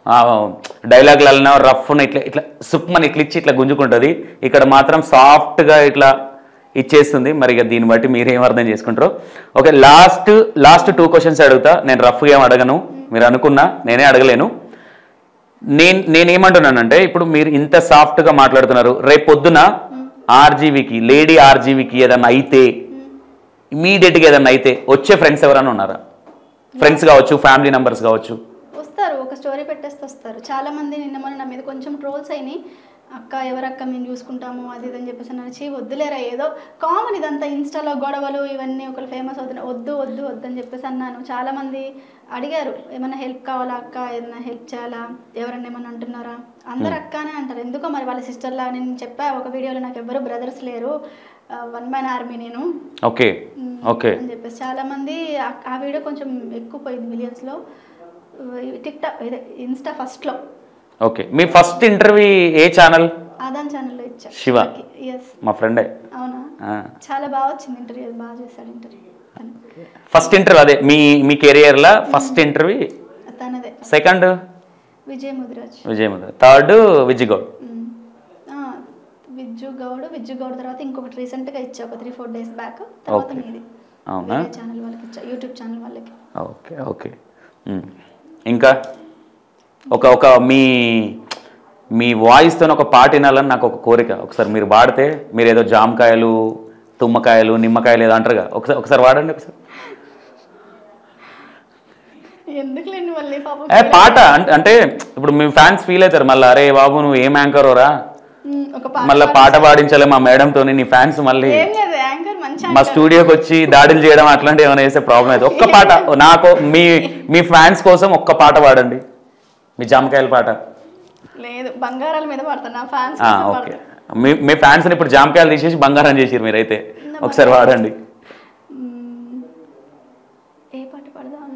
డైలాగ్లలో రఫ్ ఇట్లా ఇట్లా సుక్మని ఇట్లా ఇచ్చి ఇట్లా గుంజుకుంటుంది ఇక్కడ మాత్రం సాఫ్ట్గా ఇట్లా ఇచ్చేస్తుంది మరి ఇక దీన్ని బట్టి మీరేం అర్థం చేసుకుంటారో okay last last two questions అడుగుతా నేను రఫ్గా ఏం అడగను మీరు అనుకున్నా నేనే అడగలేను నేను నేనేమంటున్నానంటే ఇప్పుడు మీరు ఇంత సాఫ్ట్గా మాట్లాడుతున్నారు రేపు పొద్దున ఆర్జీవికి లేడీ ఆర్జీవికి ఏదన్నా అయితే ఇమీడియట్గా ఏదన్నా అయితే వచ్చే ఫ్రెండ్స్ ఎవరైనా ఉన్నారా ఫ్రెండ్స్ కావచ్చు ఫ్యామిలీ మెంబర్స్ కావచ్చు వస్తారు ఒక స్టోరీ పెట్టేస్తే వస్తారు చాలా మంది నిన్న మొన్న నా మీద కొంచెం ట్రోల్స్ అయినాయి అక్క ఎవరక్క మేము చూసుకుంటాము అది ఇది అని చెప్పేసి అన్నారు చీ వద్దులేరా ఏదో కామన్ ఇదంతా ఇన్స్టాలో గొడవలు ఇవన్నీ ఒకరు ఫేమస్ అవుతున్నాయి వద్దు వద్దు వద్దు అని చెప్పేసి అన్నాను చాలా మంది అడిగారు ఏమైనా హెల్ప్ కావాలా అక్క ఏదైనా హెల్ప్ చేయాలా ఎవరన్నా ఏమన్నా అంటున్నారా అందరు అక్కనే అంటారు ఎందుకో మరి వాళ్ళ సిస్టర్లా నేను చెప్పా ఒక వీడియోలో నాకు ఎవరు బ్రదర్స్ లేరు వన్ మ్యాన్ ఆర్మీ నేను ఓకే ఓకే అని చెప్పేసి చాలా మంది ఆ- ఆ వీడియో కొంచెం ఎక్కువ పోయింది మిలియన్స్ లో టిక్ టాక్ ఇదే ఇన్స్టా ఫస్ట్ లో ఓకే మీ ఫస్ట్ ఇంటర్వ్యూ ఏ ఛానల్ ఆదాన్ ఛానల్లో ఇచ్చా శివ. ఎస్ మా ఫ్రెండే అవునా చాలా బాగా వచ్చింది ఇంటర్వ్యూ బాగా చేశాడు ఇంటర్వ్యూ ఫస్ట్ ఇంటర్వ్యూ అదే మీ మీ కెరియర్లో ఫస్ట్ ఇంటర్వ్యూ తనదే second Vijay Mudiraj Vijay third Vijay Goud hmm. ఆ, వి- విజ్జు గౌడ్ విజ్జు గౌడ్ తర్వాత ఇంకొకటి రీసెంట్ గా ఇచ్చా ఒక త్రీ ఫోర్ డేస్ బ్యాక్ తర్వాత Okay. మీది అవునా ఛానల్ వాళ్ళకి ఇచ్చా యూట్యూబ్ ఛానల్ వాళ్ళకి ఓకే ఓకే మ్మ్. ఇంకా ఒక ఒక మీ మీ వాయిస్తో ఒక పాట వినాలని నాకు ఒక కోరిక ఒకసారి మీరు పాడితే మీరు ఏదో జామకాయలు తుమ్మకాయలు నిమ్మకాయలు ఏదో అంటారుగా ఒకసారి ఒకసారి వాడండి ఒకసారి ఎందుకులేండి మళ్ళీ పాపం ఏ పాట అంటే అంటే ఇప్పుడు మీ ఫ్యాన్స్ ఫీల్ అవుతారు మళ్ళీ అరే బాబు నువ్వు ఏం యాంకర్ రా ఉమ్, ఒక పాట మళ్ళీ పాట పాడించాలి మా మేడంతో నీ ఫ్యాన్స్ మళ్ళీ ఏం లేదు యాంకర్ మంచి మా స్టూడియోకి వచ్చి దాడులు చేయడం అట్లాంటివి ఏమైనా చేసే ప్రాబ్లం అయితే ఒక్క పాట నాకు మీ మీ ఫ్యాన్స్ కోసం ఒక్క పాట పాడండి మీ జామకాయల పాట లేదు బంగారాల మీద పడతాను నా ఫ్యాన్స్ ఆ, ఓకే మీ మీ ఫ్యాన్స్ని ఇప్పుడు జామకాయలు తీసేసి బంగారం చేసిరు మీరైతే ఒకసారి వాడండి ఏ పాట పాడదాం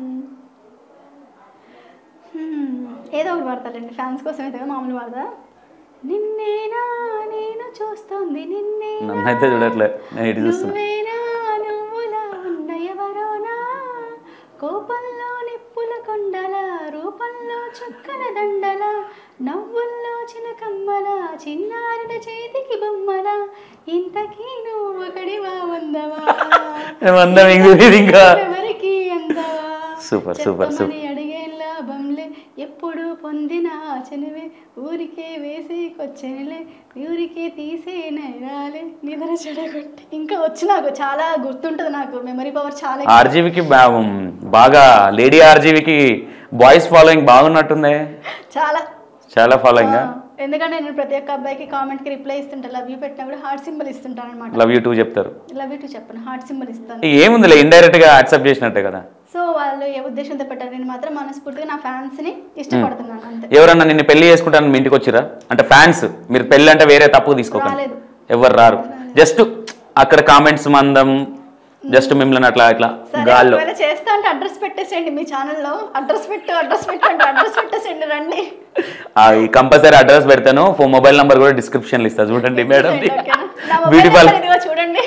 హ్మ్, ఏదో ఒకటి పాడతాలండి ఫ్యాన్స్ కోసం అయితే కదా మామూలు పాడదా నిన్నేనా నేను చూస్తోంది నిన్నే నన్నైతే చూడట్లే నేను ఇటు చూస్తున్నా నువ్వేనా నువ్వులా ఉన్న ఎవరోనా కోపంలో నిప్పుల కొండల రూపంలో చుక్కల దండల నవ్వుల్లో చిలకమ్మల చిన్నారుల చేతికి బొమ్మల ఇంతకీ నువ్వు ఒకడివా వందవా ఏమన్నా మీకు తెలియదు ఇంకా ఎవరికి అందవా సూపర్, సూపర్, సూపర్. చెప్పమని అడిగే లాభంలే ఎప్పుడు పొందిన ఆచనవే ఊరికే వేసి కొచ్చెనలే ఊరికే తీసే నైరాలే నిద్ర చెడగొట్టి ఇంకా వచ్చి నాకు చాలా గుర్తుంటుంది నాకు మెమరీ పవర్ చాలా ఎక్కువ. ఆర్జీవికి బాగా లేడీ ఆర్జీవికి బాయ్స్ ఫాలోయింగ్ బాగున్నట్టుంది చాలా చాలా ఫాలోయింగ్ ఆ, ఎందుకంటే నేను ప్రతి ఒక్క అబ్బాయికి కామెంట్ కి రిప్లై ఇస్తుంటా లవ్ యూ పెట్టినా కూడా హార్ట్ సింబల్ ఇస్తుంటాను అనమాట లవ్ యూ టూ చెప్తారు లవ్ యూ టు చెప్పను హార్ట్ సింబల్ ఇస్తాను ఏముందిలే ఇండైరెక్ట్ గా యాక్సెప్ట్ చేసినట్టే కదా సో వాళ్ళు ఏ ఉద్దేశంతో పెట్టారు నేను మాత్రం మనస్ఫూర్తిగా నా ఫ్యాన్స్ ని ఇష్టపడుతున్నాను అంతే ఎవరన్నా నిన్ను పెళ్లి చేసుకుంటాను మీ ఇంటికి వచ్చిరా అంటే ఫ్యాన్స్ మీరు పెళ్లి అంటే వేరే తప్పు తీసుకోకండి రాలేదు. ఎవరు రారు జస్ట్ అక్కడ కామెంట్స్ మందం జస్ట్ మిమ్మల్ని అట్లా ఇట్లా సరే గాల్లో ఒకవేళ చేస్తా అంటే అడ్రస్ పెట్టేసేయండి మీ ఛానల్లో అడ్రస్ పెట్టు అడ్రస్ పెట్టు అంటే అడ్రస్ పెట్టేసేయండి రండి ఆ, ఈ కంపల్సరీ అడ్రస్ పెడతాను ఫోన్ మొబైల్ నంబర్ కూడా డిస్క్రిప్షన్ ఇస్తా చూడండి మేడం ఓకేనా? నా మొబైల్ బ్యూటీ నెంబర్ పార్లర్ ఇదిగో చూడండి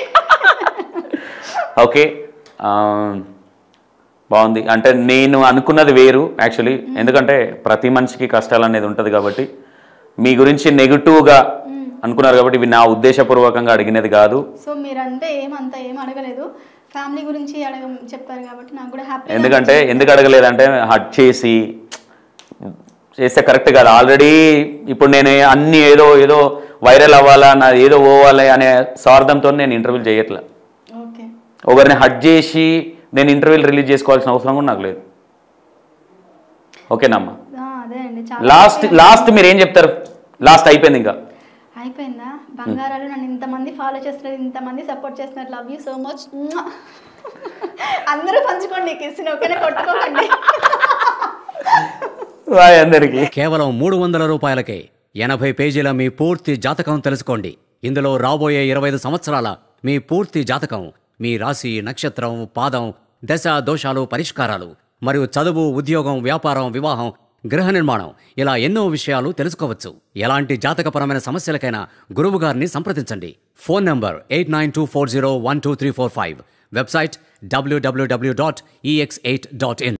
ఓకే ఆ, బాగుంది అంటే నేను అనుకున్నది వేరు యాక్చువల్లీ ఎందుకంటే ప్రతి మనిషికి కష్టాలు అనేది ఉంటుంది కాబట్టి మీ గురించి నెగిటివ్గా అనుకున్నారు కాబట్టి ఇవి నా ఉద్దేశపూర్వకంగా అడిగినది కాదు సో మీరంతా ఏమంతా ఏం అడగలేదు ఫ్యామిలీ గురించి అడగ చెప్పారు కాబట్టి నాకు కూడా హ్యాపీ ఎందుకంటే ఎందుకు అడగలేదంటే హట్ చేసి చేస్తే కరెక్ట్ కాదు ఆల్రెడీ ఇప్పుడు నేను అన్ని ఏదో ఏదో వైరల్ అవ్వాలా నా ఏదో పోవాలి అనే స్వార్థంతో నేను ఇంటర్వ్యూలు చేయట్లే ఓకే ఒకరిని హట్ చేసి నేను ఇంటర్వ్యూలు రిలీజ్ చేసుకోవాల్సిన అవసరం కూడా నాకు లేదు ఓకేనమ్మా అదే అండి చాలా లాస్ట్ లాస్ట్ మీరు ఏం చెప్తారు లాస్ట్ అయిపోయింది ఇంకా అయిపోయిందా బంగారాలు నన్ను ఇంతమంది ఫాలో చేస్తున్నారు ఇంతమంది సపోర్ట్ చేస్తున్నారు లవ్ యూ సో మచ్ అందరూ పంచుకోండి కిసిన ఓకేనా కొట్టుకోకండి బాయ్ అందరికీ కేవలం మూడు వందల రూపాయలకే ఎనభై పేజీల మీ పూర్తి జాతకం తెలుసుకోండి ఇందులో రాబోయే ఇరవై ఐదు సంవత్సరాల మీ పూర్తి జాతకం మీ రాశి నక్షత్రం పాదం దశ దోషాలు పరిష్కారాలు మరియు చదువు ఉద్యోగం వ్యాపారం వివాహం గృహ నిర్మాణం ఇలా ఎన్నో విషయాలు తెలుసుకోవచ్చు ఎలాంటి జాతకపరమైన సమస్యలకైనా గురువు గారిని సంప్రదించండి phone number eight nine two four zero one two three four five website W W W dot E X eight dot in